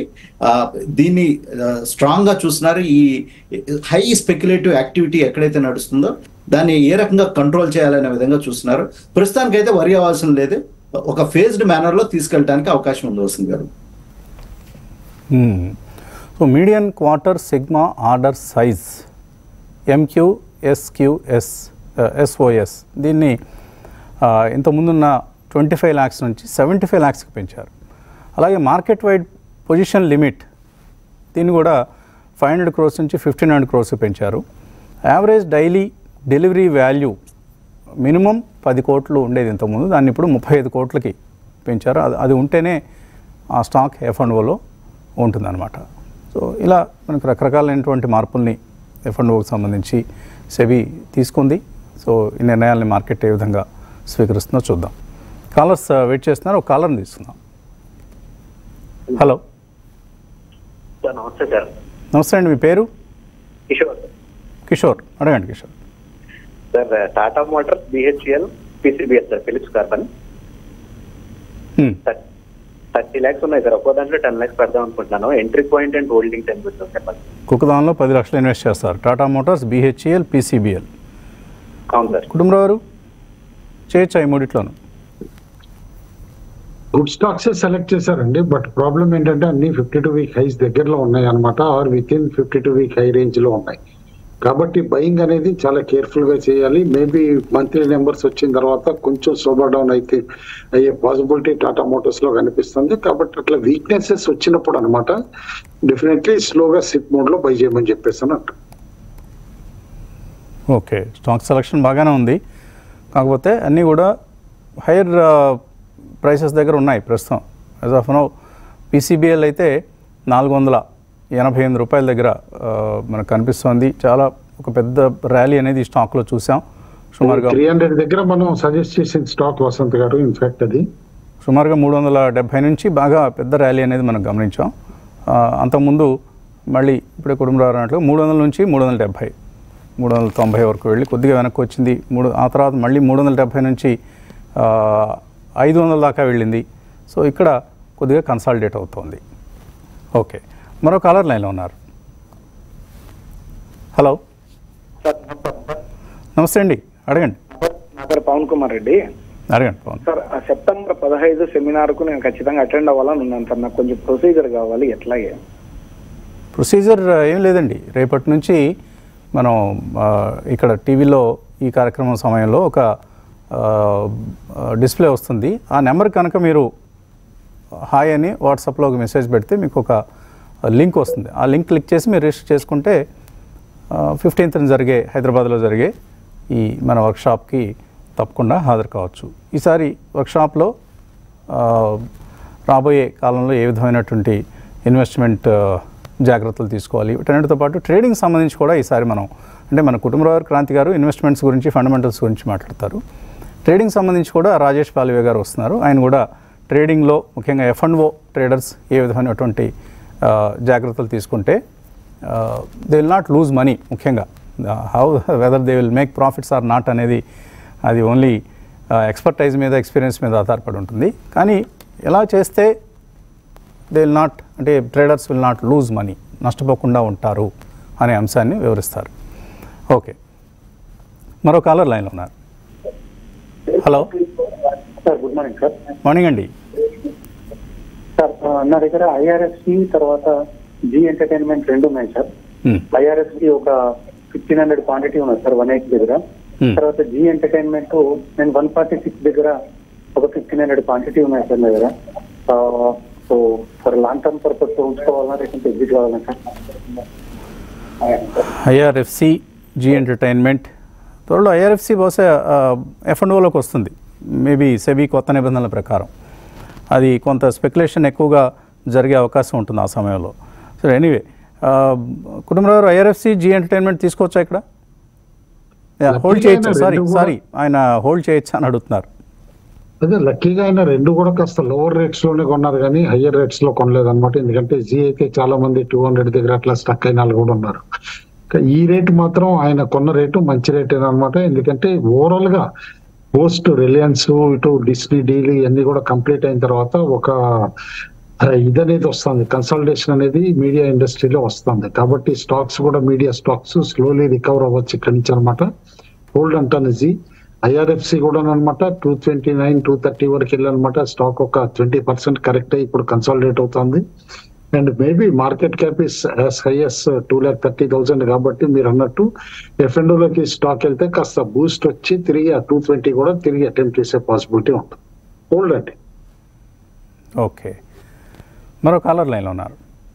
దీన్ని స్ట్రాంగ్ గా చూస్తున్నారు ఈ హై స్పెక్యులేటివ్ యాక్టివిటీ ఎక్కడైతే నడుస్తుందో దాన్ని ఏ రకంగా కంట్రోల్ చేయాలనే విధంగా చూస్తున్నారు ప్రస్తుతానికైతే వరి అవ్వాల్సిన లేదు ఒక ఫేజ్డ్ మేనర్ లో తీసుకెళ్ళడానికి అవకాశం ఉంది వస్తుంది గారు so median quarter sigma order size MQ SQS SOS దీన్ని ఆ, ఇంతకుముందున్న ట్వంటీ ఫైవ్ ల్యాక్స్ నుంచి సెవెంటీ ఫైవ్ ల్యాక్స్కి పెంచారు అలాగే మార్కెట్ వైడ్ పొజిషన్ లిమిట్ దీన్ని కూడా ఫైవ్ హండ్రెడ్ క్రోర్స్ నుంచి ఫిఫ్టీన్ హండ్రెడ్ క్రోర్స్కి పెంచారు average daily delivery value minimum పది కోట్లు ఉండేది ఇంతకుముందు దాన్ని ఇప్పుడు ముప్పై ఐదు కోట్లకి పెంచారు అది అది ఉంటేనే ఆ స్టాక్ ఎఫ్ అండ్ ఓలో ఉంటుందన్నమాట సో ఇలా మనకు రకరకాలైనటువంటి మార్పుల్ని ఎఫ్ అండ్ ఓకి సంబంధించి సెబీ తీసుకుంది సో ఈ నిర్ణయాల్ని మార్కెట్ ఏ విధంగా స్వీకరిస్తుందో చూద్దాం కాలర్స్ వెయిట్ చేస్తున్నారు ఒక కాలర్ని తీసుకుందాం హలో సార్ నమస్తే సార్ నమస్తే అండి మీ పేరు కిషోర్ కిషోర్ అడగండి Kishore sir Tata Motors BHEL PCBS sir Phillips Carbon hmm. Thirty lakhs ఉన్నాయి సార్ ఒక్కో దాంట్లో టెన్ ల్యాక్స్ పెడదాం అనుకుంటున్నాను entry point and holding ten business చెప్పండి కుక్కదాన్లో పది లక్షలు ఇన్వెస్ట్ చేస్తారు టాటా మోటార్స్ బీహెచ్ఈఎల్ పీసీబీఎల్ అవును సార్ కుటుంబరావు గారు చేయొచ్చా ఈ మూడిట్లోనూ గుడ్ స్టాక్స్ సెలెక్ట్ చేశారండి బట్ ప్రాబ్లం ఏంటంటే అన్ని ఫిఫ్టీ టూ వీక్ హైస్ దగ్గరలో ఉన్నాయి అనమాట are within fifty two week high range లో ఉన్నాయి కాబట్టి బయింగ్ అనేది చాలా కేర్ఫుల్ గా చేయాలి మేబీ మంత్లీ నెంబర్స్ వచ్చిన తర్వాత కొంచెం సోబర్ డౌన్ అయితే అయ్యే పాసిబిలిటీ టాటా మోటార్స్ లో కనిపిస్తుంది కాబట్టి అట్లా వీక్నెసెస్ వచ్చినప్పుడు అనమాట డెఫినెట్లీ స్లోగా సిప్ మోడ్ లో బై చేయమని చెప్పేసి అంట ఓకే స్టాక్ సెలక్షన్ బాగానే ఉంది కాకపోతే అన్నీ కూడా హైయర్ ప్రైసెస్ దగ్గర ఉన్నాయి ప్రస్తుతం యాజ్ ఆఫ్ నో పీసీబీఎల్ అయితే నాలుగు వందల ఎనభై ఎనిమిది రూపాయల దగ్గర ఆ, మనకు కనిపిస్తోంది చాలా ఒక పెద్ద ర్యాలీ అనేది ఈ స్టాక్లో చూసాం సుమారుగా త్రీ హండ్రెడ్ దగ్గర మనం సజెస్ట్ చేసిన స్టాక్ వసంత్ గారు ఇన్ఫాక్ట్ అది సుమారుగా మూడు వందల డెబ్భై నుంచి బాగా పెద్ద ర్యాలీ అనేది మనం గమనించాం ఆ, అంతకుముందు మళ్ళీ ఇప్పుడే కుటుంబరావు అన్నట్లు మూడు వందల నుంచి మూడు వందల డెబ్భై మూడు వందల తొంభై వరకు వెళ్ళి కొద్దిగా వెనక్కి వచ్చింది మూడు ఆ తర్వాత మళ్ళీ మూడు వందల డెబ్భై నుంచి ఆ, ఐదు వందల దాకా వెళ్ళింది సో ఇక్కడ కొద్దిగా కన్సాలిడేట్ అవుతోంది ఓకే మరో కాలర్ లైన్లో ఉన్నారు హలో సార్ నమస్తే అండి అడగండి నా పేరు పవన్ కుమార్ రెడ్డి అడగండి పవన్ సార్ ఆ సెప్టెంబర్ పదహైదు సెమినార్ కు నేను ఖచ్చితంగా అటెండ్ అవ్వాలని ఉన్నాను సార్ నాకు కొంచెం ప్రొసీజర్ కావాలి ఎట్లాగే ప్రొసీజర్ ఏం లేదండి రేపటి నుంచి మనం ఆ, ఇక్కడ టీవీలో ఈ కార్యక్రమం సమయంలో ఒక ఆ, డిస్ప్లే వస్తుంది ఆ నెంబర్ కనుక మీరు హాయ్ అని వాట్సాప్లో ఒక మెసేజ్ పెడితే మీకు ఒక లింక్ వస్తుంది ఆ లింక్ క్లిక్ చేసి మీరు రిజిస్టర్ చేసుకుంటే ఫిఫ్టీన్త్ జరిగే హైదరాబాద్లో జరిగే ఈ మన వర్క్షాప్కి తప్పకుండా హాజరు కావచ్చు ఈసారి వర్క్షాప్లో ఆ, రాబోయే కాలంలో ఏ విధమైనటువంటి ఇన్వెస్ట్మెంట్ ఆ, జాగ్రత్తలు తీసుకోవాలి వీటన్నిటితో పాటు ట్రేడింగ్ సంబంధించి కూడా ఈసారి మనం అంటే మన కుటుంబరావు క్రాంతి గారు ఇన్వెస్ట్మెంట్స్ గురించి ఫండమెంటల్స్ గురించి మాట్లాడతారు ట్రేడింగ్ సంబంధించి కూడా రాజేష్ పాలివే గారు వస్తున్నారు ఆయన కూడా ట్రేడింగ్లో ముఖ్యంగా ఎఫ్ అండ్ ఓ ట్రేడర్స్ ఏ విధమైనటువంటి ఆ, జాగ్రత్తలు తీసుకుంటే they will not lose money ముఖ్యంగా how whether they will make profits or not అనేది అది ఓన్లీ ఎక్స్పర్టైజ్ మీద ఎక్స్పీరియన్స్ మీద ఆధారపడి ఉంటుంది కానీ ఎలా చేస్తే దే విల్ నాట్ అంటే traders will not lose money నష్టపోకుండా ఉంటారు అనే అంశాన్ని వివరిస్తారు ఓకే మరో కాలర్ లైన్లో ఉన్నారు hello sir good morning sir morning అండి సార్ ఆ, నా దగ్గర ఐఆర్ఎఫ్సి తర్వాత జీ ఎంటర్టైన్మెంట్ రెండు ఉన్నాయి సార్ Hmm. ఐఆర్ఎఫ్సి ఒక ఫిఫ్టీన్ హండ్రెడ్ క్వాంటిటీ ఉన్నది సార్ వన్ ఎయిట్ దగ్గర Hmm. తర్వాత జీ ఎంటర్టైన్మెంట్ నేను వన్ ఫార్టీ సిక్స్ దగ్గర ఒక ఫిఫ్టీన్ హండ్రెడ్ క్వాంటిటీ ఉన్నాయి సార్ నా దగ్గర so for long term purpose ఉంచుకోవాలన్నా లేకుంటే ఎగ్జిట్ కావాలన్నా సార్ ఐఆర్ఎఫ్సి జీ ఎంటర్టైన్మెంట్ త్వరలో ఐఆర్ఎఫ్సి బహుశా ఎఫ్ అండ్ ఓలోకి వస్తుంది మేబీ సెబీ కొత్త నిబంధనల ప్రకారం అది కొంత స్పెక్యులేషన్ ఎక్కువగా జరిగే అవకాశం ఉంటుంది ఆ సమయంలో సరే anyway Kutumbarao IRFC Zee Entertainment తీసుకోవచ్చా ఇక్కడ హోల్డ్ Luckily చేయొచ్చా ఆయన సారీ రెండు కూడా- సారీ ఆయన హోల్డ్ చేయొచ్చా అని అడుగుతున్నారు అదే లక్కీగా ఆయన రెండు కూడా కాస్త లోవర్ రేట్స్ లోనే కొన్నారు కానీ హయ్యర్ రేట్స్ లో కొనలేదు అనమాట ఎందుకంటే జీ అయితే చాలా మంది టూ హండ్రెడ్ దగ్గర అట్లా స్టక్ అయిన వాళ్ళు కూడా ఉన్నారు కా- ఈ రేటు మాత్రం ఆయన కొన్న రేటు మంచి రేట్ అనమాట ఎందుకంటే ఓవరాల్ గా పోస్ట్ రిలయన్స్ ఇటు డిస్నీ డీల్ ఇవన్నీ కూడా కంప్లీట్ అయిన తర్వాత ఒక ఆ, ఇదనేది వస్తుంది కన్సల్టేషన్ అనేది మీడియా ఇండస్ట్రీలో వస్తుంది కాబట్టి స్టాక్స్ కూడా మీడియా స్టాక్స్ స్లోలీ రికవర్ అవ్వచ్చు ఇక్కడి నుంచి అనమాట హోల్డ్ అంటాను జీ ఐఆర్ఎఫ్సి కూడా అనమాట two twenty nine two thirty వరకు వెళ్ళనమాట స్టాక్ ఒక ట్వంటీ పర్సెంట్ కరెక్ట్ అయ్యి ఇప్పుడు కన్సాలిడేట్ అవుతుంది and maybe market cap is as high as two lakh thirty thousand కాబట్టి మీరు అన్నట్టు ఎఫ్ఎండో లోకి స్టాక్ వెళ్తే కాస్త బూస్ట్ వచ్చి తిరిగి ఆ టూ ట్వంటీ కూడా తిరిగి అటెంప్ట్ చేసే పాసిబిలిటీ ఉంటుంది హోల్డ్ అండి ఓకే మరో కాలర్ లైన్లో ఉన్నారు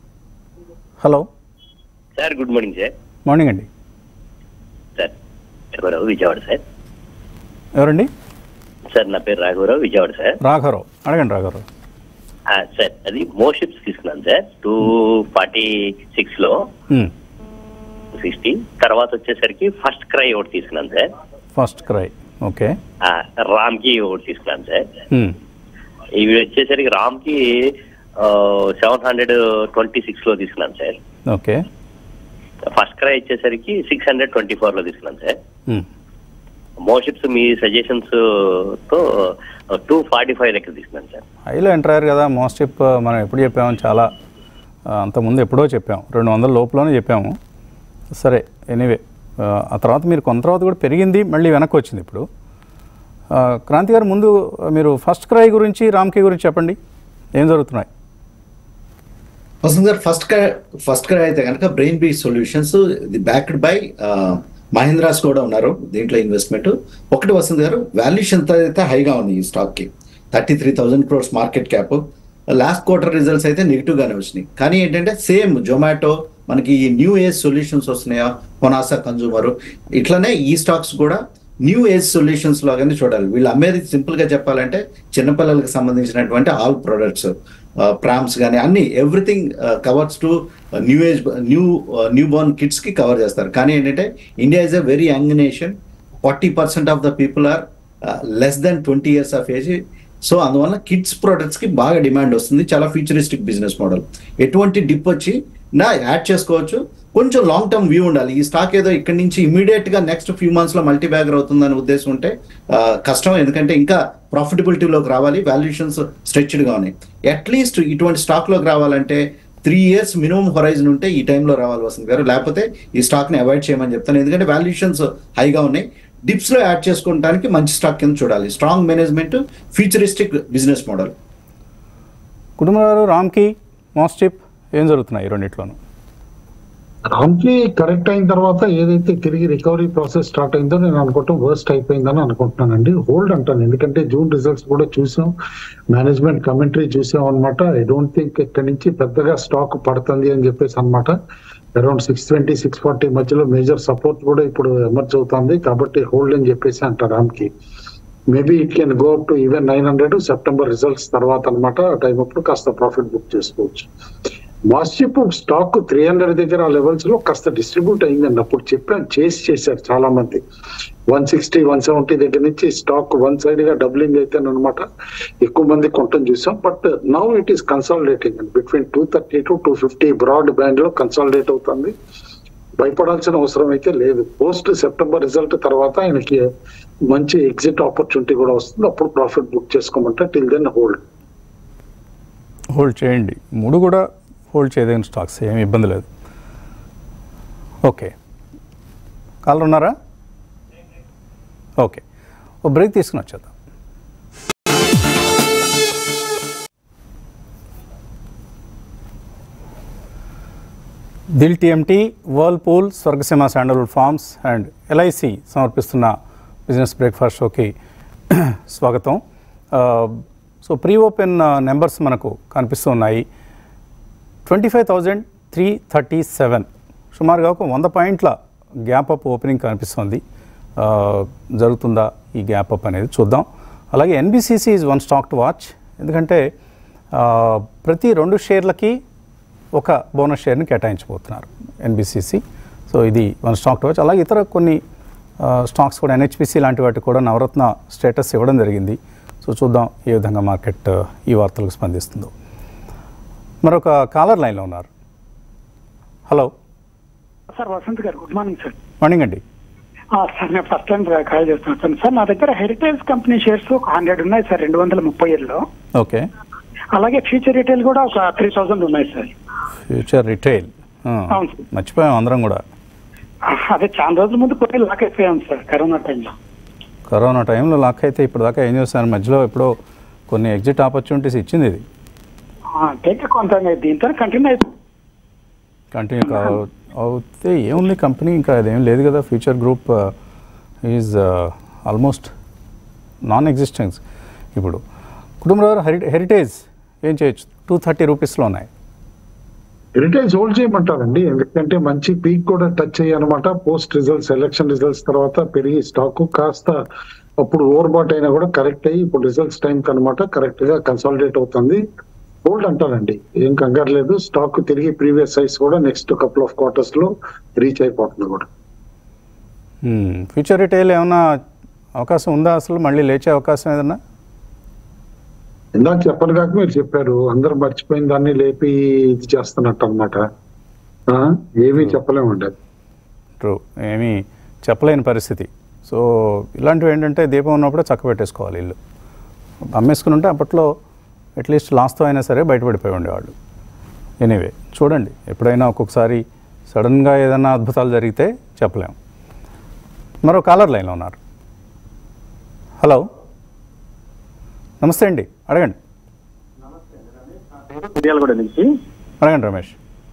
hello sir good morning sir morning అండి సార్ రాఘవరావు విజయవాడ సార్ ఎవరండి సార్ నా పేరు రాఘవరావు విజయవాడ సార్ రాఘవరావు అడగండి రాఘవరావు ఆ, సార్ అది మోషిప్స్ తీసుకున్నాను సార్ టూ ఫార్టీ సిక్స్ లో హ్మ్. సిక్స్టీ తర్వాత వచ్చేసరికి ఫస్ట్ క్రై ఒకటి తీసుకున్నాను సార్ ఫస్ట్ క్రై ఓకే ఆ, రామ్ కి ఒకటి తీసుకున్నాను సార్ హ్మ్. ఇవి వచ్చేసరికి రామ్ కి సెవెన్ హండ్రెడ్ ట్వంటీ సిక్స్ లో తీసుకున్నాను సార్ ఓకే ఫస్ట్ క్రై వచ్చేసరికి సిక్స్ హండ్రెడ్ ట్వంటీ ఫోర్ లో తీసుకున్నాను సార్ హ్మ్. మోషిప్స్ మీ సజెషన్స్ తో టూ ఫార్టీ ఫైవ్ దగ్గర తీసుకున్నాను సార్ హైలో ఎంటర్ అయ్యారు కదా మోస్ట్ చిప్ మనం ఎప్పుడు చెప్పాము చాలా ఆ, అంతకుముందు ఎప్పుడో చెప్పాము రెండు వందల లోపలనే చెప్పాము సరే ఎనీవే ఆ తర్వాత మీరు కొంత తర్వాత కూడా పెరిగింది మళ్ళీ వెనక్కి వచ్చింది ఇప్పుడు ఆ, క్రాంతి గారు ముందు మీరు ఫస్ట్ క్రై గురించి రామ్కి గురించి చెప్పండి ఏం జరుగుతున్నాయి వసంత్ గారు ఫస్ట్ ఫస్ట్ క్రై అయితే కనుక బ్రెయిన్ బీ సొల్యూషన్స్ ఇది బ్యాక్డ్ బై మహేంద్రాస్ కూడా ఉన్నారు దీంట్లో ఇన్వెస్ట్మెంట్ ఒకటి వసంత్ గారు వాల్యుయేషన్ అయితే హైగా ఉంది ఈ స్టాక్ కి thirty three thousand crores market cap last quarter results అయితే నెగిటివ్ గానే వచ్చినాయి కానీ ఏంటంటే సేమ్ జొమాటో మనకి ఈ న్యూ ఏజ్ సొల్యూషన్స్ వస్తున్నాయా కొనాసా కన్జూమర్ ఇట్లనే ఈ స్టాక్స్ కూడా న్యూ ఏజ్ సొల్యూషన్స్ లాగానే చూడాలి వీళ్ళు అమ్మేది సింపుల్ గా చెప్పాలంటే చిన్నపిల్లలకు సంబంధించినటువంటి ఆల్ ప్రొడక్ట్స్ ప్రామ్స్ కానీ అన్ని everything covers to new age new newborn kids కి కవర్ చేస్తారు కానీ ఏంటంటే India is a very young nation forty percent of the people are less than twenty years of age so అందువల్ల kids products కి బాగా demand వస్తుంది చాలా futuristic business model ఎటువంటి డిప్ వచ్చి నా యాడ్ చేసుకోవచ్చు కొంచెం లాంగ్ టర్మ్ వ్యూ ఉండాలి ఈ స్టాక్ ఏదో ఇక్కడి నుంచి ఇమీడియట్ గా నెక్స్ట్ ఫ్యూ మంత్స్ లో మల్టీ బ్యాగర్ అవుతుందని ఉద్దేశం ఉంటే ఆ, కష్టం ఎందుకంటే ఇంకా ప్రాఫిటబిలిటీలోకి రావాలి వాల్యుయేషన్స్ స్ట్రెచ్డ్ గా ఉన్నాయి అట్లీస్ట్ ఇటువంటి స్టాక్ లోకి రావాలంటే త్రీ ఇయర్స్ మినిమం హొరైజన్ ఉంటే ఈ టైంలో రావాలి వసంత్ గారు లేకపోతే ఈ స్టాక్ ని అవాయిడ్ చేయమని చెప్తాను ఎందుకంటే వాల్యుయేషన్స్ హైగా ఉన్నాయి డిప్స్ లో యాడ్ చేసుకోవడానికి మంచి స్టాక్ కింద చూడాలి strong management futuristic business model కుటుంబారు రామ్కి మోస్టిప్ ఏం జరుగుతున్నాయి ఈ రెండిట్లోనూ రామ్కి కరెక్ట్ అయిన తర్వాత ఏదైతే తిరిగి రికవరీ ప్రాసెస్ స్టార్ట్ అయిందో నేను అనుకుంటాం వర్స్ట్ అయిపోయిందని అనుకుంటున్నానండి హోల్డ్ అంటాను ఎందుకంటే జూన్ రిజల్ట్స్ కూడా చూసాం మేనేజ్మెంట్ కమెంటరీ చూసాం అనమాట ఐ డోంట్ థింక్ ఇక్కడి నుంచి పెద్దగా స్టాక్ పడుతుంది అని చెప్పేసి అనమాట around six twenty six forty మధ్యలో మేజర్ సపోర్ట్ కూడా ఇప్పుడు ఎమర్జ్ అవుతుంది కాబట్టి హోల్డ్ అని చెప్పేసి అంటారు Ramky maybe it can go up to even nine hundred September results తర్వాత అనమాట ఆ టైం అప్పుడు కాస్త ప్రాఫిట్ బుక్ చేసుకోవచ్చు మాస్టిప్ స్టాక్ త్రీ హండ్రెడ్ దగ్గర ఆ లెవెల్స్ లో కాస్త డిస్ట్రిబ్యూట్ అయిందండి అప్పుడు చెప్పాను చేసి చేశారు చాలా మంది వన్ సిక్స్టీ వన్ సెవెంటీ దగ్గర నుంచి స్టాక్ వన్ సైడ్ గా డబ్లింగ్ అయితే అనమాట ఎక్కువ మంది కొట్టం చూసాం but now it is consolidating between two thirty to two fifty broad band లో కన్సాలిడేట్ అవుతుంది భయపడాల్సిన అవసరం అయితే లేదు పోస్ట్ సెప్టెంబర్ రిజల్ట్ తర్వాత ఆయనకి మంచి ఎగ్జిట్ ఆపర్చునిటీ కూడా వస్తుంది అప్పుడు ప్రాఫిట్ బుక్ చేసుకోమంటే టిల్ దెన్ హోల్డ్ హోల్డ్ చేయండి మూడు కూడా హోల్డ్ చేయదగిన స్టాక్స్ ఏమి ఇబ్బంది లేదు ఓకే కాలర్ ఉన్నారా ఓకే ఓ బ్రేక్ తీసుకుని వచ్చేద్దాం Dil TMT Whirlpool Swargaseema sandalwood forms and LIC సమర్పిస్తున్న బిజినెస్ బ్రేక్ఫాస్ట్ షోకి స్వాగతం ఆ, సో ప్రీ ఓపెన్ నెంబర్స్ మనకు కనిపిస్తూ ఉన్నాయి twenty five thousand three thirty seven సుమారుగా ఒక వంద పాయింట్ల గ్యాప్ అప్ ఓపెనింగ్ కనిపిస్తుంది ఆ, జరుగుతుందా ఈ గ్యాప్ అప్ అనేది చూద్దాం అలాగే NBCC is one stock to watch ఎందుకంటే ఆ, ప్రతి రెండు షేర్లకి ఒక బోనస్ షేర్ని కేటాయించబోతున్నారు ఎన్బిసిసి సో ఇది వన్ స్టాక్ టు వాచ్ అలాగే ఇతర కొన్ని ఆ, స్టాక్స్ కూడా ఎన్హెచ్పిసి లాంటి వాటికి కూడా నవరత్న స్టేటస్ ఇవ్వడం జరిగింది సో చూద్దాం ఏ విధంగా మార్కెట్ ఆ, ఈ వార్తలకు స్పందిస్తుందో మరొక కాలర్ లైన్లో ఉన్నారు హలో సార్ వసంత్ గారు గుడ్ మార్నింగ్ సార్ మార్నింగ్ అండి ఆ, సార్ నేను ఫస్ట్ టైం కాల్ చేస్తున్నాను సార్ సార్ నా దగ్గర హెరిటేజ్ కంపెనీ షేర్స్ ఒక హండ్రెడ్ ఉన్నాయి సార్ రెండు వందల ముప్పై ఏళ్ళలో ఓకే అలాగే ఫ్యూచర్ రిటైల్ కూడా ఒక త్రీ థౌసండ్ ఉన్నాయి సార్ ఫ్యూచర్ రిటైల్ ఆ, అవును సార్. మర్చిపోయాం అందరం కూడా ఆ, అదే చాలా రోజుల ముందు కొన్ని లాక్ అయిపోయాం సార్ కరోనా టైంలో కరోనా టైంలో లాక్ అయితే ఇప్పుడు దాకా ఏం చేస్తాను మధ్యలో ఎప్పుడో కొన్ని ఎగ్జిట్ ఆపర్చునిటీస్ ఇచ్చింది ఇది అంటే ఇంకా కొంత దీంతో కంటిన్యూ అయిపోయింది కంటిన్యూ కా అవుతే ఏముంది కంపెనీ ఇంకా అదేం లేదు కదా Future group is almost non existence ఇప్పుడు కుటుంబరావు హెరి హెరిటేజ్ ఏం చేయొచ్చు టూ థర్టీ రూపీస్లో ఉన్నాయి హెరిటేజ్ హోల్డ్ చేయమంటారండి ఎందుకంటే మంచి పీక్ కూడా టచ్ అయ్యి అనమాట పోస్ట్ రిజల్ట్స్ ఎలక్షన్ రిజల్ట్స్ తర్వాత పెరిగి స్టాక్ కాస్త అప్పుడు ఓవర్ బాట్ అయినా కూడా కరెక్ట్ అయ్యి ఇప్పుడు రిజల్ట్స్ టైం అనమాట కరెక్ట్ గా కన్సాలిడేట్ అవుతుంది హోల్డ్ అంటారండి ఏం కంగారు లేదు స్టాక్ తిరిగి ప్రీవియస్ సైజ్ కూడా నెక్స్ట్ కపుల్ ఆఫ్ క్వార్టర్స్ లో రీచ్ అయిపోతుంది కూడా ఫ్యూచర్ రిటైల్ ఏమన్నా అవకాశం ఉందా అసలు మళ్ళీ లేచే అవకాశం ఏదన్నా ఇందాక చెప్పను కాక మీరు చెప్పారు అందరూ మర్చిపోయిన దాన్ని లేపి ఇది చేస్తున్నట్టు అనమాట ఏమీ చెప్పలేమండి ట్రూ ఏమీ చెప్పలేని పరిస్థితి సో ఇలాంటివి ఏంటంటే దీపం ఉన్నప్పుడే చక్క పెట్టేసుకోవాలి ఇల్లు అమ్మేసుకుని ఉంటే అప్పట్లో అట్లీస్ట్ లాస్తో అయినా సరే బయటపడిపోయి ఉండేవాళ్ళు ఎనీవే చూడండి ఎప్పుడైనా ఒక్కొక్కసారి సడన్గా ఏదైనా అద్భుతాలు జరిగితే చెప్పలేం మరో కాలర్ లైన్లో ఉన్నారు హలో నమస్తే అండి అడగండి మిర్యాలగూడ నుంచి అడగండి రమేష్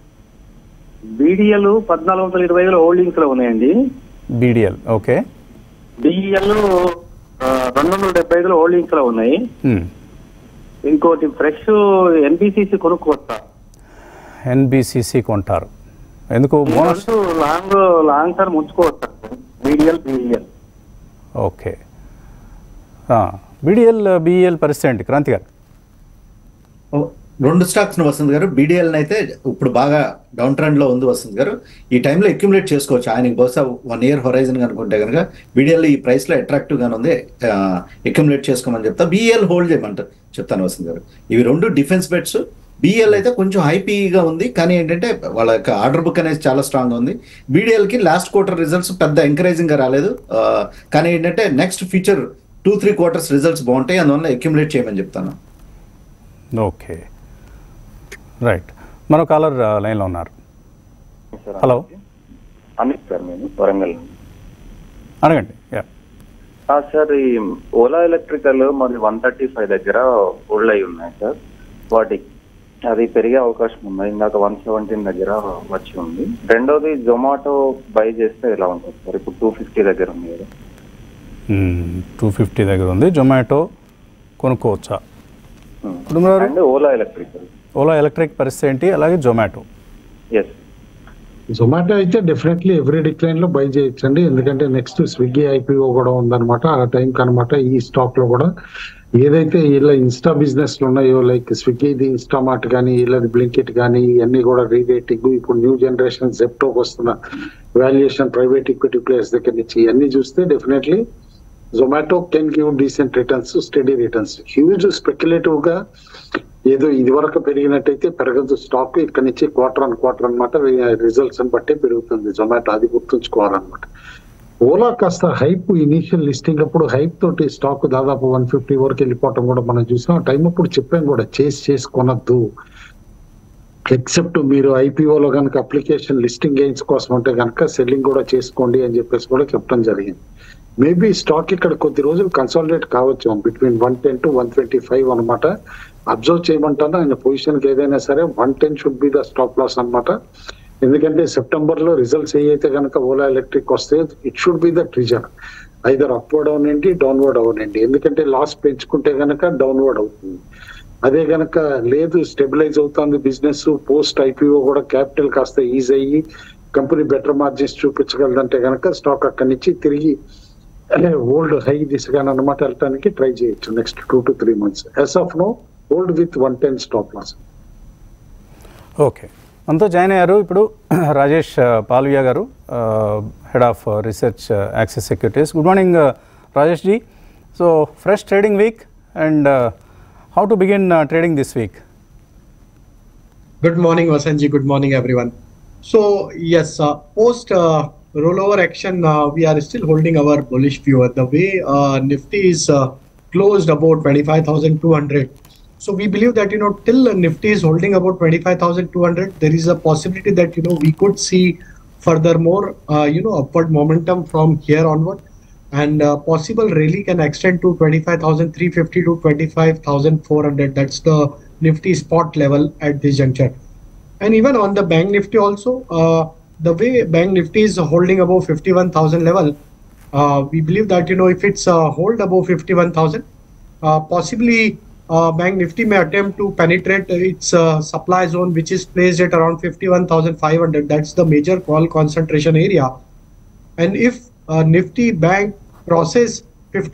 బీడీఎల్ పద్నాలుగు వందల ఇరవై ఐదులో హోల్డింగ్స్ లో ఉన్నాయండి బీడిఎల్ ఓకే డిఈఎల్ రెండు వందల డెబ్బై ఐదులో హోల్డింగ్స్ లో ఉన్నాయి ఇంకోటి ఫ్రెష్ ఎన్బిసిసి కొనుక్కోవచ్చా ఎన్బిసిసి కొంటారు ఎందుకు బోనస్ లాంగ్ లాంగ్ టర్మ్ ఉంచుకోవచ్చా BDL BEL okay BDL BEL పరిస్థితి ఏంటి క్రాంతి గారు ఓ, రెండు స్టాక్స్ వసంత్ గారు బీడీఎల్ అయితే ఇప్పుడు బాగా డౌన్ ట్రెండ్ లో ఉంది వసంత్ గారు ఈ టైంలో అక్యుములేట్ చేసుకోవచ్చు ఆయనకి బహుశా వన్ ఇయర్ హొరైజన్ అనుకుంటే కనుక బీడీఎల్ ఈ ప్రైస్ లో అట్రాక్టివ్ గానే ఉంది అక్యుములేట్ చేసుకోమని చెప్తా బీఈఎల్ హోల్డ్ చేయమంటారు చెప్తాను వసంత్ గారు ఇవి రెండు డిఫెన్స్ బెట్స్ బిఎల్ అయితే కొంచెం హైపీగా ఉంది కానీ ఏంటంటే వాళ్ళ యొక్క ఆర్డర్ బుక్ అనేది చాలా స్ట్రాంగ్ ఉంది BDL కి లాస్ట్ క్వార్టర్ రిజల్ట్స్ పెద్ద ఎంకరేజింగ్ గా రాలేదు ఆ, కానీ ఏంటంటే next future two three quarters results బాగుంటాయి అందువల్ల అక్యుములేట్ చేయమని చెప్తాను ఓకే రైట్ మరో కాలర్ లైన్లో ఉన్నారు హలో అమిత్ సార్ నేను వరంగల్ అడగండి యా ఆ, సార్ ఈ ఓలా ఎలక్ట్రికల్ మరి వన్ థర్టీ ఫైవ్ దగ్గర హోల్డ్ అయి ఉన్నాయి సార్ వాటి అది పెరిగే అవకాశం ఉంది ఇందాక వన్ సెవెంటీన్ దగ్గర వచ్చి ఉంది రెండోది జొమాటో బై చేస్తే ఎలా ఉంటుంది సార్ ఇప్పుడు టూ ఫిఫ్టీ దగ్గర ఉంది కదా టూ ఫిఫ్టీ దగ్గర ఉంది జొమాటో కొనుక్కోవచ్చా Kutumbarao and Ola Electrical Ola Electric పరిస్థితి ఏంటి అలాగే జొమాటో ఎస్ జొమాటో అయితే డెఫినెట్లీ ఎవ్రీ డిక్లైన్ లో బై చేయొచ్చండి ఎందుకంటే నెక్స్ట్ స్విగ్గీ ఐపీఓ కూడా ఉందన్నమాట ఆ టైం కనమాట ఈ స్టాక్ లో కూడా ఏదైతే వీళ్ళ ఇన్స్టా బిజినెస్ లో ఉన్నాయో లైక్ స్విగ్గీది ఇన్స్టామార్ట్ కానీ వీళ్ళది బ్లింకిట్ కానీ ఇవన్నీ కూడా రీరేటింగ్ ఇప్పుడు న్యూ జనరేషన్ జెప్టోకి వస్తున్న వాల్యుయేషన్ ప్రైవేట్ ఈక్విటీ ప్లేయర్స్ దగ్గర నుంచి ఇవన్నీ చూస్తే definitely Zomato can give decent returns steady returns huge speculative గా ఏదో ఇది వరకు పెరిగినట్టయితే పెరగదు స్టాక్ ఇక్కడ నుంచి క్వార్టర్ ఆన్ క్వార్టర్ అనమాట రిజల్ట్స్ అని బట్టే పెరుగుతుంది జొమాటో అది గుర్తుంచుకోవాలన్నమాట ఓలా కాస్త హైప్ ఇనీషియల్ లిస్టింగ్ అప్పుడు హైప్ తోటి స్టాక్ దాదాపు వన్ ఫిఫ్టీ వరకు వెళ్ళిపోవటం కూడా మనం చూసాం ఆ టైం అప్పుడు చెప్పాం కూడా చేసి చేసి కొనద్దు ఎక్సెప్ట్ మీరు ఐపీఓలో కనుక అప్లికేషన్ లిస్టింగ్ గెయిన్స్ కోసం ఉంటే కనుక సెల్లింగ్ కూడా చేసుకోండి అని చెప్పేసి కూడా చెప్పడం జరిగింది మేబీ స్టాక్ ఇక్కడ కొద్ది రోజులు కన్సాలిడేట్ కావచ్చు between one ten to one twenty five అనమాట అబ్జర్వ్ చేయమంటాను ఆయన పొజిషన్ కి ఏదైనా సరే one ten should be the stop loss అనమాట ఎందుకంటే సెప్టెంబర్ లో రిజల్ట్స్ ఏవైతే కనుక ఓలా ఎలక్ట్రిక్ వస్తే it should be the trigger either upward అవనండి డౌన్వర్డ్ అవనండి ఎందుకంటే లాస్ పెంచుకుంటే గనక డౌన్వర్డ్ అవుతుంది అదే గనక లేదు స్టెబిలైజ్ అవుతుంది బిజినెస్ పోస్ట్ ఐపీఓ కూడా క్యాపిటల్ కాస్త ఈజ్ అయ్యి కంపెనీ బెటర్ మార్జిన్స్ చూపించగలదంటే గనక స్టాక్ అక్కడి నుంచి తిరిగి ఓల్డ్ హై దిశగానమాట వెళ్ళటానికి ట్రై చేయొచ్చు next two to three months as of now hold with one ten stop loss okay మనతో జాయిన్ అయ్యారు ఇప్పుడు రాజేష్ పాల్వియా గారు head of research Axis Securities good morning Rajesh ji so fresh trading week and how to begin trading this week Good morning, Vasanji. Good morning, everyone. So, yes, uh, post uh, rollover action, uh, we are still holding our bullish view. The way uh, Nifty is uh, closed about 25,200. So, we believe that, you know, till Nifty is holding about 25,200, there is a possibility that, you know, we could see furthermore, uh, you know, upward momentum from here onward. And uh, possible rally can extend to 25,350 to 25,400. That's the Nifty spot level at this juncture. And even on the Bank Nifty also, uh, the way Bank Nifty is holding above 51,000 level, uh, we believe that you know if it's uh, hold above 51,000, uh, possibly uh, Bank Nifty may attempt to penetrate its uh, supply zone, which is placed at around 51,500. That's the major call concentration area. And if uh, Nifty Bank crosses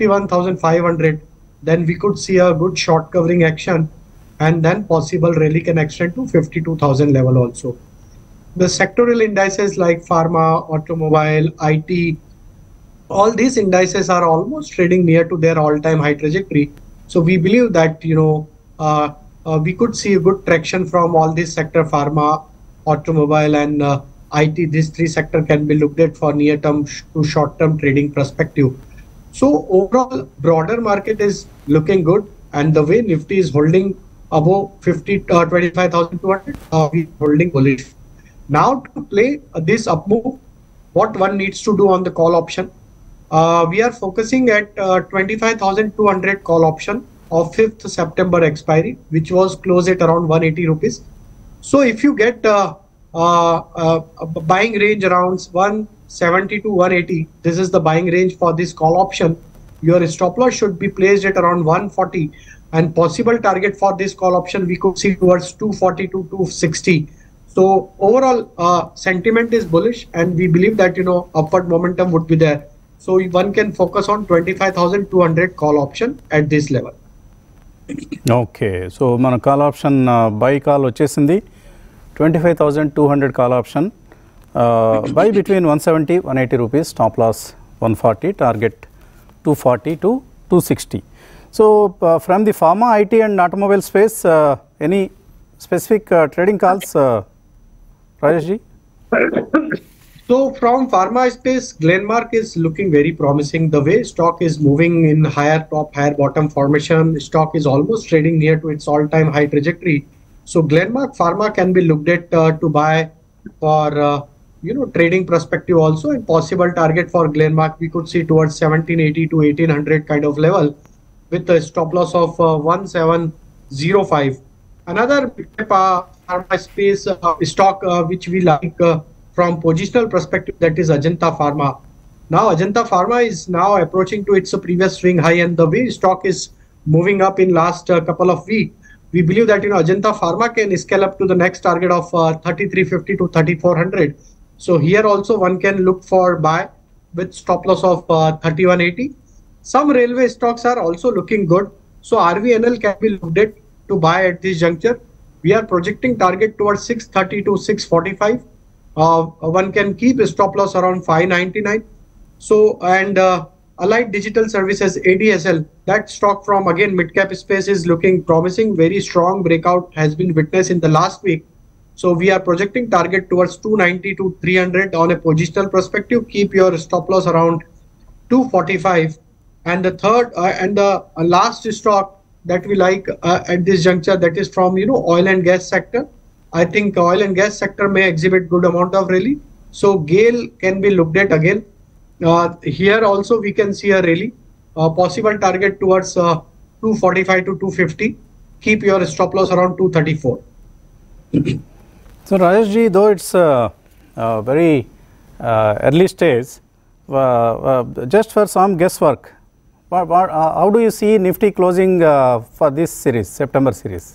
51,500, then we could see a good short covering action and then possible rally can extend to 52,000 level also. The sectoral indices like pharma, automobile, IT, all these indices are almost trading near to their all-time high trajectory. So we believe that you know uh, uh, we could see a good traction from all these sector, pharma, automobile, and uh, IT. These three sector can be looked at for near-term sh- to short-term trading perspective. So overall, broader market is looking good, and the way Nifty is holding above 50 uh, 25,200, uh, we holding bullish. Now to play uh, this up move, what one needs to do on the call option, uh, we are focusing at uh, 25,200 call option of 5th September expiry, which was closed at around 180 rupees. So if you get uh, uh, uh, a buying range around 170 to 180, this is the buying range for this call option. Your stop loss should be placed at around 140 and possible target for this call option we could see towards 240 to 260 so overall uh, sentiment is bullish and we believe that you know upward momentum would be there so one can focus on 25200 call option at this level okay so మన call option buy call వచ్చేసింది twenty five thousand two hundred call option buy between one seventy one eighty rupees stop loss one forty target two forty to two sixty so from the pharma IT and automobile space any specific uh, trading calls, uh, Rajesh ji? So from pharma space, Glenmark is looking very promising. The way stock is moving in higher top, higher bottom formation, stock is almost trading near to its all-time high trajectory. So Glenmark Pharma can be looked at uh, to buy for uh, you know trading perspective also, and possible target for Glenmark we could see towards 1780 to 1800 kind of level, with a stop loss of uh, 1705. Another uh, pharma space uh, stock uh, which we like uh, from positional perspective that is Ajanta Pharma. Now Ajanta Pharma is now approaching to its previous swing high and the way stock is moving up in last uh, couple of weeks, we believe that you know Ajanta Pharma can scale up to the next target of uh, 3350 to 3400. So here also one can look for buy with stop loss of uh, 3180. Some railway stocks are also looking good. So RVNL can be looked at to buy at this juncture. We are projecting target towards 630 to 645. Uh, one can keep a stop loss around 599. So and uh, Allied Digital Services ADSL that stock from again mid cap space is looking promising. Very strong breakout has been witnessed in the last week. So we are projecting target towards 290 to 300 on a positional perspective. Keep your stop loss around 245. And the third uh, and the uh, last stock that we like uh, at this juncture that is from you know oil and gas sector. I think oil and gas sector may exhibit good amount of rally. So Gale can be looked at again. Uh, here also we can see a rally. Uh, possible target towards uh, 245 to 250. Keep your stop loss around 234. So Rajesh ji, though it's uh, uh, very uh, early stage, uh, uh, just for some guesswork, what, what, uh, how do you see Nifty closing uh, for this series, September series?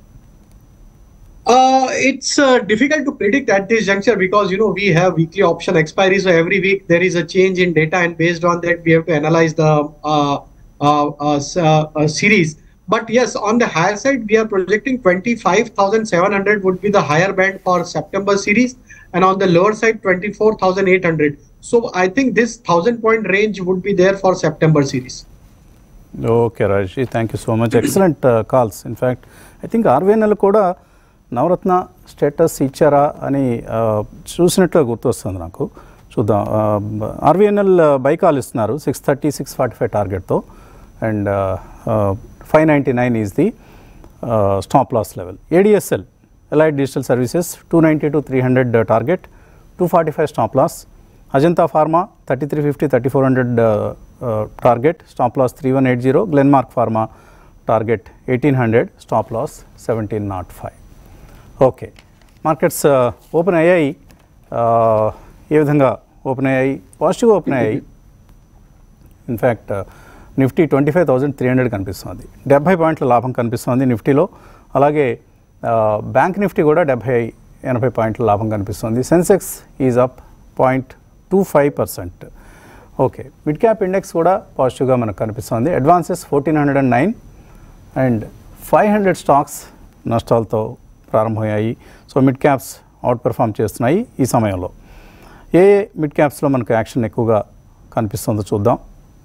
Uh, it's uh, difficult to predict at this juncture because you know we have weekly option expiry, so every week there is a change in data, and based on that we have to analyze the uh, uh, uh, s- uh, uh, series. But yes, on the higher side, we are projecting 25,700 would be the higher band for September series, and on the lower side, 24,800. So I think this thousand point range would be there for September series. Okay Rajesh thank you so much excellent calls in fact I think RVNL కూడా Navratna status ఇచ్చారా అని ఆ, చూసినట్లుగా గుర్తొస్తుంది నాకు చూద్దాం RVNL buy call ఇస్తున్నారు six thirty six forty five టార్గెట్తో and five ninety nine is the stop loss level ADSL Elite Digital Services two ninety to three hundred target two forty five stop loss Ajanta Pharma thirty three fifty thirty four hundred target stop loss three one eight zero Glenmark Pharma target eighteen hundred stop loss seventeen naught five okay markets open అయ్యాయి ఆ, ఏ విధంగా open అయ్యాయి పాజిటివ్గా open అయ్యాయి in fact Nifty twenty five thousand three hundred కనిపిస్తుంది డెబ్బై పాయింట్ల లాభం కనిపిస్తుంది నిఫ్టీలో అలాగే ఆ, బ్యాంక్ నిఫ్టీ కూడా డెబ్బై ఎనభై పాయింట్ల లాభం కనిపిస్తుంది Sensex is up point two five percent okay mid cap index కూడా పాజిటివ్గా మనకు కనిపిస్తుంది advances fourteen hundred and nine and five hundred stocks నష్టాలతో ప్రారంభమయ్యాయి so mid caps outperform చేస్తున్నాయి ఈ సమయంలో ఏ ఏ మిడ్ క్యాప్స్లో మనకు యాక్షన్ ఎక్కువగా కనిపిస్తుందో చూద్దాం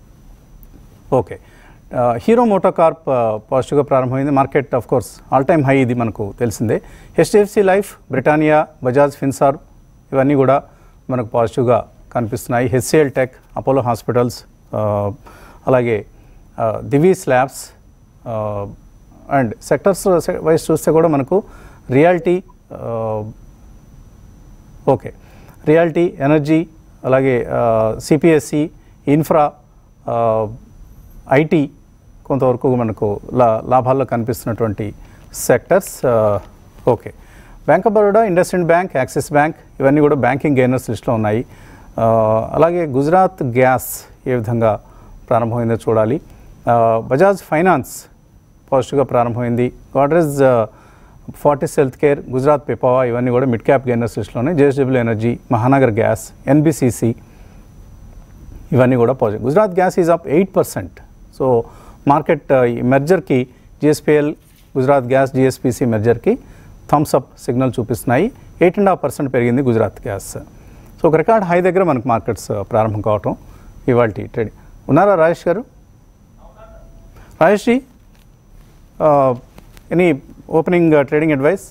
ఓకే ఆ, హీరో మోటో కార్ప్ ఆ, పాజిటివ్గా ప్రారంభమైంది market of course all time high ఇది మనకు తెలిసిందే HDFC Life Britannia Bajaj Finserv ఇవన్నీ కూడా మనకు పాజిటివ్గా కనిపిస్తున్నాయి హెచ్సిఎల్ టెక్ అపోలో హాస్పిటల్స్ ఆ, అలాగే ఆ, Divi's labs and sectors wise చూస్తే కూడా మనకు రియాలిటీ ఓకే రియాలిటీ ఎనర్జీ అలాగే సిపిఎస్సి ఇన్ఫ్రా ఐటీ కొంతవరకు మనకు లా లాభాల్లో కనిపిస్తున్నటువంటి sectors okay Bank of Baroda IndusInd Bank Axis Bank ఇవన్నీ కూడా బ్యాంకింగ్ గెయినర్స్ లిస్ట్లో ఉన్నాయి ఆ, అలాగే గుజరాత్ గ్యాస్ ఏ విధంగా ప్రారంభమైందో చూడాలి ఆ, బజాజ్ ఫైనాన్స్ పాజిటివ్గా ప్రారంభమైంది Godrej Fortis Healthcare Gujarat Pipavav ఇవన్నీ కూడా మిడ్ క్యాప్ గెయినర్స్ లిస్ట్లోనే JSW Energy Mahanagar Gas NBCC ఇవన్నీ కూడా positive Gujarat Gas is up eight percent so market ఈ మెర్జర్కి జిఎస్పిఎల్ గుజరాత్ గ్యాస్ జిఎస్పిసి మెర్జర్కి థమ్స్ అప్ సిగ్నల్ చూపిస్తున్నాయి ఎయిట్ అండ్ హాఫ్ పర్సెంట్ పెరిగింది గుజరాత్ గ్యాస్ సో ఒక రికార్డ్ హై దగ్గర మనకు మార్కెట్స్ ప్రారంభం కావటం ఇవాళ ట్రేడింగ్ ఉన్నారా రాజేష్ గారు Rajesh ji any opening trading advice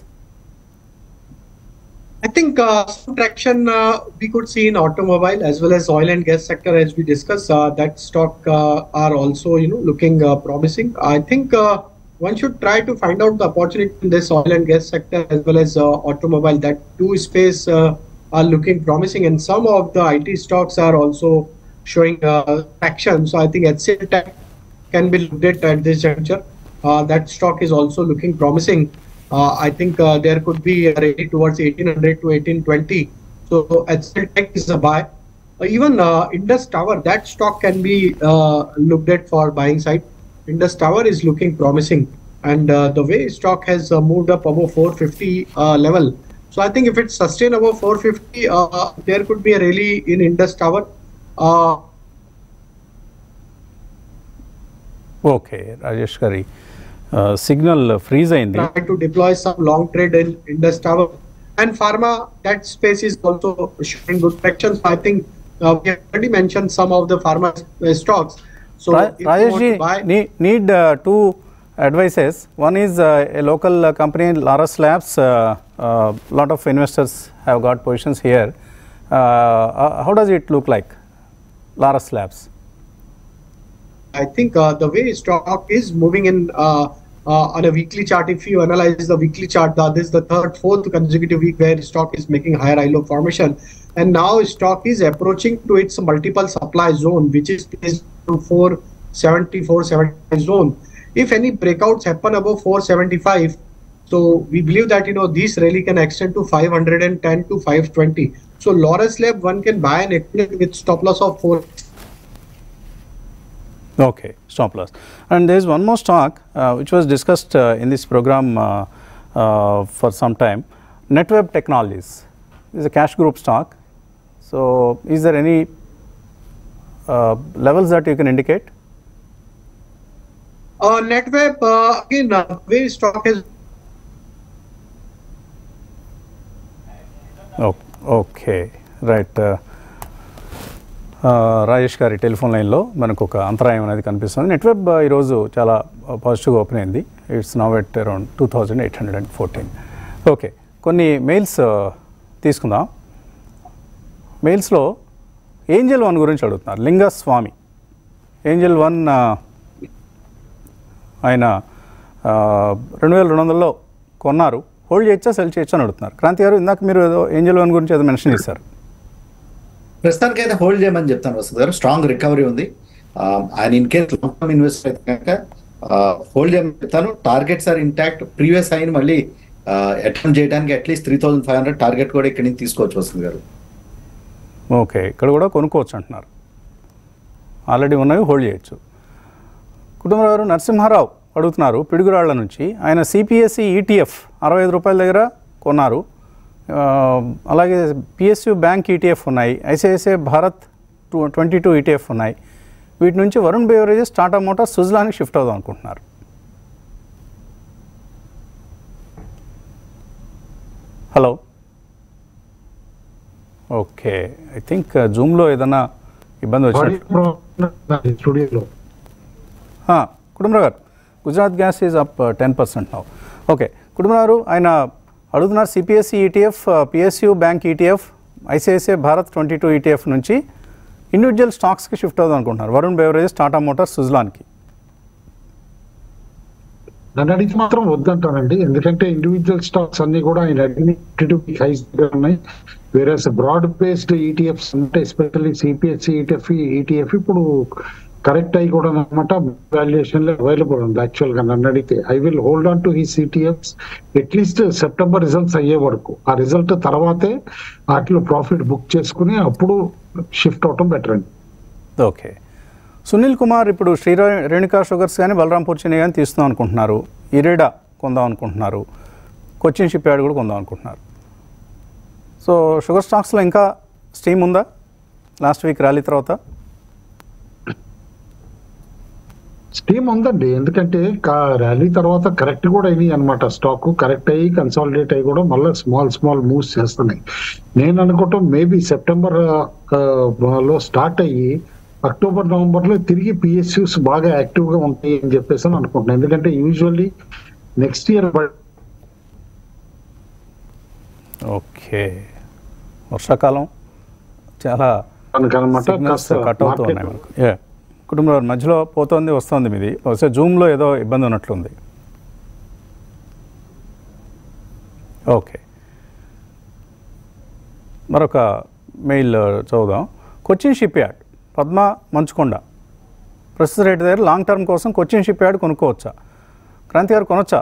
I think uh, some traction uh, we could see in automobile as well as oil and gas sector as we discussed. Uh, that stock uh, are also you know looking uh, promising. I think uh, one should try to find out the opportunity in this oil and gas sector as well as uh, automobile. That two space uh, are looking promising, and some of the IT stocks are also showing uh, traction. So I think HCL Tech can be looked at at this juncture. Uh, that stock is also looking promising. Uh, I think uh, there could be a rally towards 1800 to 1820. So HCL Tech is a buy. Uh, even uh, Indus Tower, that stock can be uh, looked at for buying side. Indus Tower is looking promising, and uh, the way stock has uh, moved up above 450 uh, level. So I think if it's sustained above 450, uh, there could be a rally in Indus Tower. Uh, okay Rajesh గారి signal freeze అయింది try to deploy some long trade in Indus Tower. And pharma, that space is also showing good traction. So I think uh, we have already mentioned some of the pharma uh, stocks. So Ra- if you Rajesh want ji to buy, need, need uh, two advices. One is uh, a local uh, company, Laras Labs. A uh, uh, lot of investors have got positions here. Uh, uh, how does it look like, Laras Labs? I think uh, the way stock is moving in uh, uh, on a weekly chart, if you analyze the weekly chart, uh, this is the third, fourth consecutive week where stock is making higher high low formation. And now stock is approaching to its multiple supply zone, which is placed to 470, 475 zone. If any breakouts happen above 475, so we believe that you know this rally can extend to 510 to 520. So Loris Lab one can buy an equivalent with stop loss of 4 Okay, stop loss. And there is one more stock uh, which was discussed uh, in this program uh, uh, for some time. NetWeb Technologies is a cash group stock. So, is there any uh, levels that you can indicate? Uh, NetWeb, uh, again, uh, way stock has ఓ- okay right Rajesh గారి telephone లైన్లో మనకు ఒక అంతరాయం అనేది కనిపిస్తుంది నెట్వెబ్ ఈరోజు చాలా పాజిటివ్గా ఓపెన్ అయింది it's now at around two thousand eight hundred and fourteen okay కొన్ని మెయిల్స్ తీసుకుందాం మెయిల్స్లో ఏంజల్ వన్ గురించి అడుగుతున్నారు లింగస్వామి ఏంజల్ వన్ ఆయన రెండు వేల రెండు వందలలో కొన్నారు హోల్డ్ చేయొచ్చా సెల్ చేయొచ్చా అని అడుగుతున్నారు క్రాంతి గారు ఇందాక మీరు ఏదో ఏంజల్ వన్ గురించి ఏదో మెన్షన్ చేశారు ప్రస్తుతానికి అయితే హోల్డ్ చేయమని చెప్తాను వస్తుంది గారు స్ట్రాంగ్ రికవరీ ఉంది ఆ, ఆయన in case long term investor అయితే కనుక హోల్డ్ చేయమని చెప్తాను టార్గెట్స్ ఆర్ ఇంటాక్ట్ ప్రీవియస్ అయిన మళ్ళీ అటెంప్ట్ చేయడానికి at least three thousand five hundred target కూడా ఇక్కడి నుంచి తీసుకోవచ్చు వస్తుంది గారు ఓకే ఇక్కడ కూడా కొనుక్కోవచ్చు అంటున్నారు ఆల్రెడీ ఉన్నవి హోల్డ్ చేయొచ్చు కుటుంబరావు నరసింహారావు అడుగుతున్నారు పిడుగురాళ్ల నుంచి ఆయన సిపిఎస్సి ఈటీఎఫ్ అరవై ఐదు రూపాయల దగ్గర కొన్నారు ఆ, అలాగే పిఎస్యు బ్యాంక్ ఈటీఎఫ్ ఉన్నాయి ICICI Bharat two twenty two ETF ఉన్నాయి వీటి నుంచి వరుణ్ బేవరేజెస్ టాటా మోటార్స్ సుజలానికి షిఫ్ట్ అవుదాం అనుకుంటున్నారు హలో ఓకే ఐ థింక్ జూమ్లో ఏదైనా ఇబ్బంది వచ్చినట్టు స్టూడియోలో కుటుంబరావు గారు Gujarat Gas is up ten percent now okay Kutumbarao గారు ఆయన అడుగుతున్నారు CPSE ETF PSU bank ETF ICICI Bharat twenty two ETF నుంచి ఇండివిజువల్ స్టాక్స్కి షిఫ్ట్ అవుదాం అనుకుంటున్నారు వరుణ్ బెవరేజెస్ టాటా మోటార్స్ సుజలాన్కి నన్ను అడిగితే మాత్రం వద్దంటానండి ఎందుకంటే ఇండివిజువల్ స్టాక్స్ అన్ని కూడా ఆయన అడిగిన హైస్ దగ్గర ఉన్నాయి వేరే బ్రాడ్ బేస్డ్ ఈటీఎఫ్స్ అంటే ఎస్పెషల్లీ సిపిఎస్సి ఈటీఎఫ్ ఈటీఎఫ్ ఇప్పుడు కరెక్ట్ అయి కూడా అనమాట వాల్యుయేషన్ లో అవైలబుల్ ఉంది యాక్చువల్ గా నన్ను అడిగితే I will hold on to హీ సిటిఎఫ్స్ అట్లీస్ట్ సెప్టెంబర్ రిజల్ట్స్ అయ్యే వరకు ఆ రిజల్ట్ తర్వాతే వాటిలో ప్రాఫిట్ బుక్ చేసుకుని అప్పుడు షిఫ్ట్ అవటం బెటర్ అండి ఓకే సునీల్ కుమార్ ఇప్పుడు శ్రీ రేణుకా షుగర్స్ కానీ బలరాంపూర్ చిని కానీ తీస్తున్నాం అనుకుంటున్నారు ఇరేడా కొందాం అనుకుంటున్నారు కొచ్చిన్ షిప్ యార్డ్ కూడా కొందాం అనుకుంటున్నారు సో షుగర్ స్టాక్స్లో ఇంకా స్టీమ్ ఉందా లాస్ట్ వీక్ ర్యాలీ తర్వాత స్టీమ్ ఉందండి ఎందుకంటే ర్యాలీ తర్వాత కరెక్ట్ కూడా అయినాయి అనమాట స్టాక్ కరెక్ట్ అయ్యి కన్సాలిడేట్ అయ్యి కూడా మళ్ళీ స్మాల్ స్మాల్ మూవ్స్ చేస్తున్నాయి నేను అనుకోవటం మేబీ సెప్టెంబర్ లో స్టార్ట్ అయ్యి అక్టోబర్ నవంబర్ లో తిరిగి పిఎస్యూస్ బాగా యాక్టివ్ గా ఉంటాయి అని చెప్పేసి అని అనుకుంటున్నాను ఎందుకంటే యూజువల్లీ నెక్స్ట్ ఇయర్ ఓకే వర్షాకాలం చాలా దానికనమాట సిగ్నల్స్ కాస్త కట్ అవుతూ మార్కెట్ ఉన్నాయి మనకు ఏ కుటుంబం మధ్యలో పోతోంది వస్తుంది మీది బహుశా జూమ్లో ఏదో ఇబ్బంది ఉన్నట్లుంది ఓకే మరొక మెయిల్ చదువుదాం కొచ్చిన్ షిప్ యార్డ్ పద్మ మంచుకొండ ప్రస్తుత రేటు దగ్గర లాంగ్ టర్మ్ కోసం కొచ్చిన్ షిప్ యార్డ్ కొనుక్కోవచ్చా క్రాంతి గారు కొనొచ్చా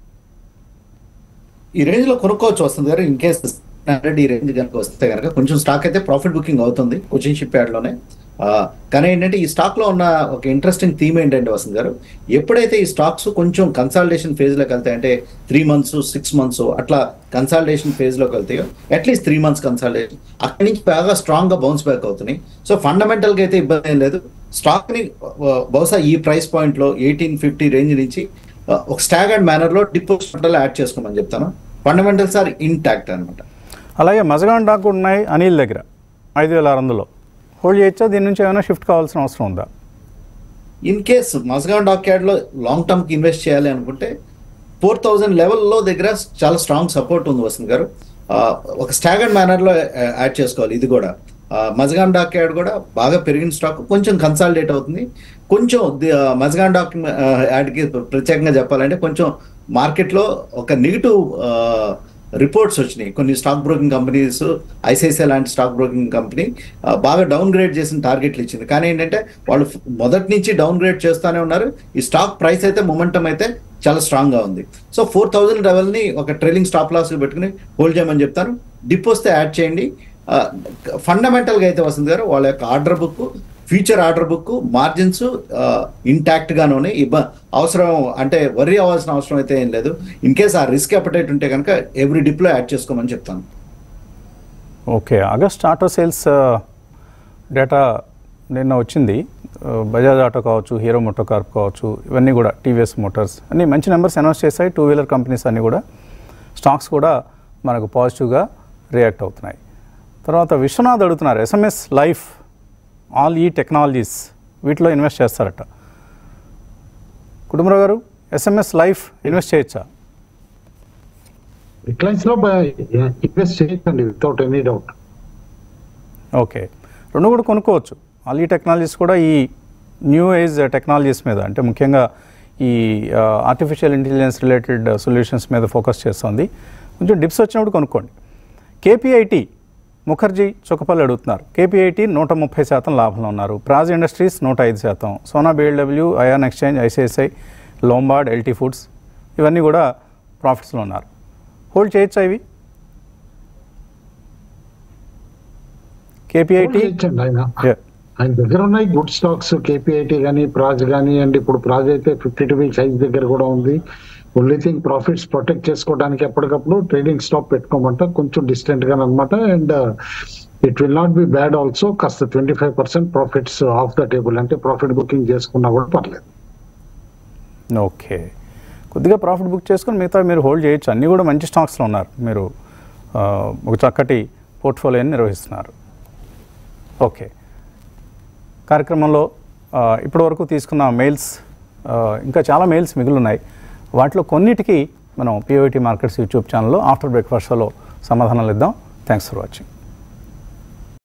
ఈ రేంజ్ లో కొనుక్కోవచ్చు వస్తుంది గారు ఇన్ కేస్ హండ్రెడ్ ఈ రేంజ్ కనుక వస్తే కనుక కొంచెం స్టాక్ అయితే ప్రాఫిట్ బుకింగ్ అవుతుంది కోచింగ్ షిప్ యార్డ్ లోనే ఆ, కానీ ఏంటంటే ఈ స్టాక్ లో ఉన్న ఒక ఇంట్రెస్టింగ్ థీమ్ ఏంటంటే వస్తుంది గారు ఎప్పుడైతే ఈ స్టాక్స్ కొంచెం కన్సాలిడేషన్ ఫేజ్ లోకి వెళ్తాయి అంటే త్రీ మంత్స్ సిక్స్ మంత్స్ అట్లా కన్సాలిడేషన్ ఫేజ్ లోకి వెళ్తాయో అట్లీస్ట్ త్రీ మంత్స్ కన్సాలిడేషన్ అక్కడి నుంచి బాగా స్ట్రాంగ్ గా బౌన్స్ బ్యాక్ అవుతున్నాయి సో ఫండమెంటల్ గా అయితే ఇబ్బంది ఏం లేదు స్టాక్ ని ఆ, బహుశా ఈ ప్రైస్ పాయింట్ లో ఎయిటీన్ ఫిఫ్టీ రేంజ్ నుంచి ఆ, ఒక స్టాగర్డ్ మేనర్ లో డిపోజిట్ యాడ్ చేసుకోమని చెప్తాను ఫండమెంటల్స్ ఆర్ ఇంటాక్ట్ అనమాట అలాగే మజగాన్ డాక్ కూడా ఉన్నాయి అనిల్ దగ్గర ఐదు వేల ఆరు వందలు హోల్డ్ చేయొచ్చా దీని నుంచి ఏమైనా షిఫ్ట్ కావాల్సిన అవసరం ఉందా in case Mazagon dock yard లో లాంగ్ టర్మ్ కి ఇన్వెస్ట్ చేయాలి అనుకుంటే ఫోర్ థౌజండ్ లెవెల్లో దగ్గర చాలా స్ట్రాంగ్ సపోర్ట్ ఉంది వసంత్ గారు ఆ, ఒక స్టాగర్డ్ మేనర్ లో యాడ్ చేసుకోవాలి ఇది కూడా మజగాన్ డాక్ యార్డ్ కూడా బాగా పెరిగిన స్టాక్ కొంచెం కన్సాలిడేట్ అవుతుంది కొంచెం ది- ఆ, మజగాన్ డాక్ యాడ్ కి ప్రత్యేకంగా చెప్పాలంటే కొంచెం మార్కెట్ లో ఒక నెగిటివ్ రిపోర్ట్స్ వచ్చినాయి కొన్ని స్టాక్ బ్రోకింగ్ కంపెనీస్ ఐసిఐసిఐ లాంటి స్టాక్ బ్రోకింగ్ కంపెనీ ఆ, బాగా డౌన్ గ్రేడ్ చేసిన టార్గెట్లు ఇచ్చింది కానీ ఏంటంటే వాళ్ళు ఫ్- మొదటి నుంచి డౌన్ గ్రేడ్ చేస్తూనే ఉన్నారు ఈ స్టాక్ ప్రైస్ అయితే మొమెంటం అయితే చాలా స్ట్రాంగ్ గా ఉంది సో ఫోర్ థౌజండ్ లెవెల్ ని ఒక ట్రైలింగ్ స్టాప్ లాస్ పెట్టుకుని హోల్డ్ చేయమని చెప్తాను డిప్ వస్తే యాడ్ చేయండి ఫండమెంటల్ గా అయితే వస్తుంది గారు వాళ్ళ యొక్క order book future order book margins intact గానే ఉన్నాయి ఇబ్బ అవసరం అంటే వరీ అవ్వాల్సిన అవసరం అయితే ఏం లేదు ఇన్ కేస్ ఆ రిస్క్ అపటైట్ ఉంటే కనుక ఎవ్రీ డిప్లో యాడ్ చేసుకోమని చెప్తాను okay August auto sales data నిన్న వచ్చింది ఆ, బజాజ్ ఆటో కావచ్చు హీరో మోటో కార్ప్ కావచ్చు ఇవన్నీ కూడా టీవీఎస్ మోటార్స్ అన్ని మంచి నెంబర్స్ అనౌన్స్ చేశాయి టూ వీలర్ కంపెనీస్ అన్నీ కూడా స్టాక్స్ కూడా మనకు పాజిటివ్గా రియాక్ట్ అవుతున్నాయి తర్వాత విశ్వనాథ్ అడుగుతున్నారు SMS life all E technologies వీటిలో ఇన్వెస్ట్ చేస్తారట కుటుంబరావు గారు ఎస్ఎంఎస్ లైఫ్ ఇన్వెస్ట్ చేయొచ్చా రిక్లైన్స్ లో ఇన్వెస్ట్ చేయొచ్చండి వితౌట్ ఎనీ డౌట్ ఓకే రెండు కూడా కొనుక్కోవచ్చు ఆల్ ఈ టెక్నాలజీస్ కూడా ఈ న్యూ ఏజ్ టెక్నాలజీస్ మీద అంటే ముఖ్యంగా ఈ ఆర్టిఫిషియల్ ఇంటెలిజెన్స్ రిలేటెడ్ సొల్యూషన్స్ మీద ఫోకస్ చేస్తుంది కొంచెం డిప్స్ వచ్చినప్పుడు కొనుక్కోండి కేపీఐటి ముఖర్జీ చుక్కపల్లి అడుగుతున్నారు కేపీఐటి నూట ముప్పై శాతం లాభంలో ఉన్నారు ప్రాజ్ ఇండస్ట్రీస్ నూట ఐదు శాతం Sona BLW ion exchange ICICI Lombard LT foods ఇవన్నీ కూడా ప్రాఫిట్స్లో ఉన్నారు హోల్డ్ చేయొచ్చా ఇవి కేపీఐటి చేయొచ్చండి ఆయన ఆయన దగ్గర ఉన్నాయి గుడ్ స్టాక్స్ కేపీఐటీ కానీ ప్రాజ్ కానీ అండ్ ఇప్పుడు ప్రాజ్ అయితే ఫిఫ్టీ టూ వీక్ సైజ్ దగ్గర కూడా ఉంది ఓన్లీ థింగ్ ప్రాఫిట్స్ ప్రొటెక్ట్ చేసుకోవడానికి ఎప్పటికప్పుడు ట్రేడింగ్ స్టాప్ పెట్టుకోమంట కొంచెం డిస్టెంట్ గా అనమాట and it will not be bad also కాస్త twenty five percent profits off the table అంటే ప్రాఫిట్ బుకింగ్ చేసుకున్నా కూడా పర్లేదు ఓకే కొద్దిగా ప్రాఫిట్ బుక్ చేసుకొని మిగతా మీరు హోల్డ్ చేయొచ్చు అన్నీ కూడా మంచి స్టాక్స్లో ఉన్నారు మీరు ఆ, ఒక చక్కటి పోర్ట్ఫోలియోని నిర్వహిస్తున్నారు ఓకే కార్యక్రమంలో ఆ, ఇప్పటివరకు తీసుకున్న మెయిల్స్ ఆ, ఇంకా చాలా మెయిల్స్ మిగిలిన్నాయి వాటిలో కొన్నిటికి మనం పిఓటి మార్కెట్స్ యూట్యూబ్ ఛానల్లో ఆఫ్టర్ బ్రేక్ఫాస్ట్లో సమాధానాలు ఇద్దాం థ్యాంక్స్ ఫర్ వాచింగ్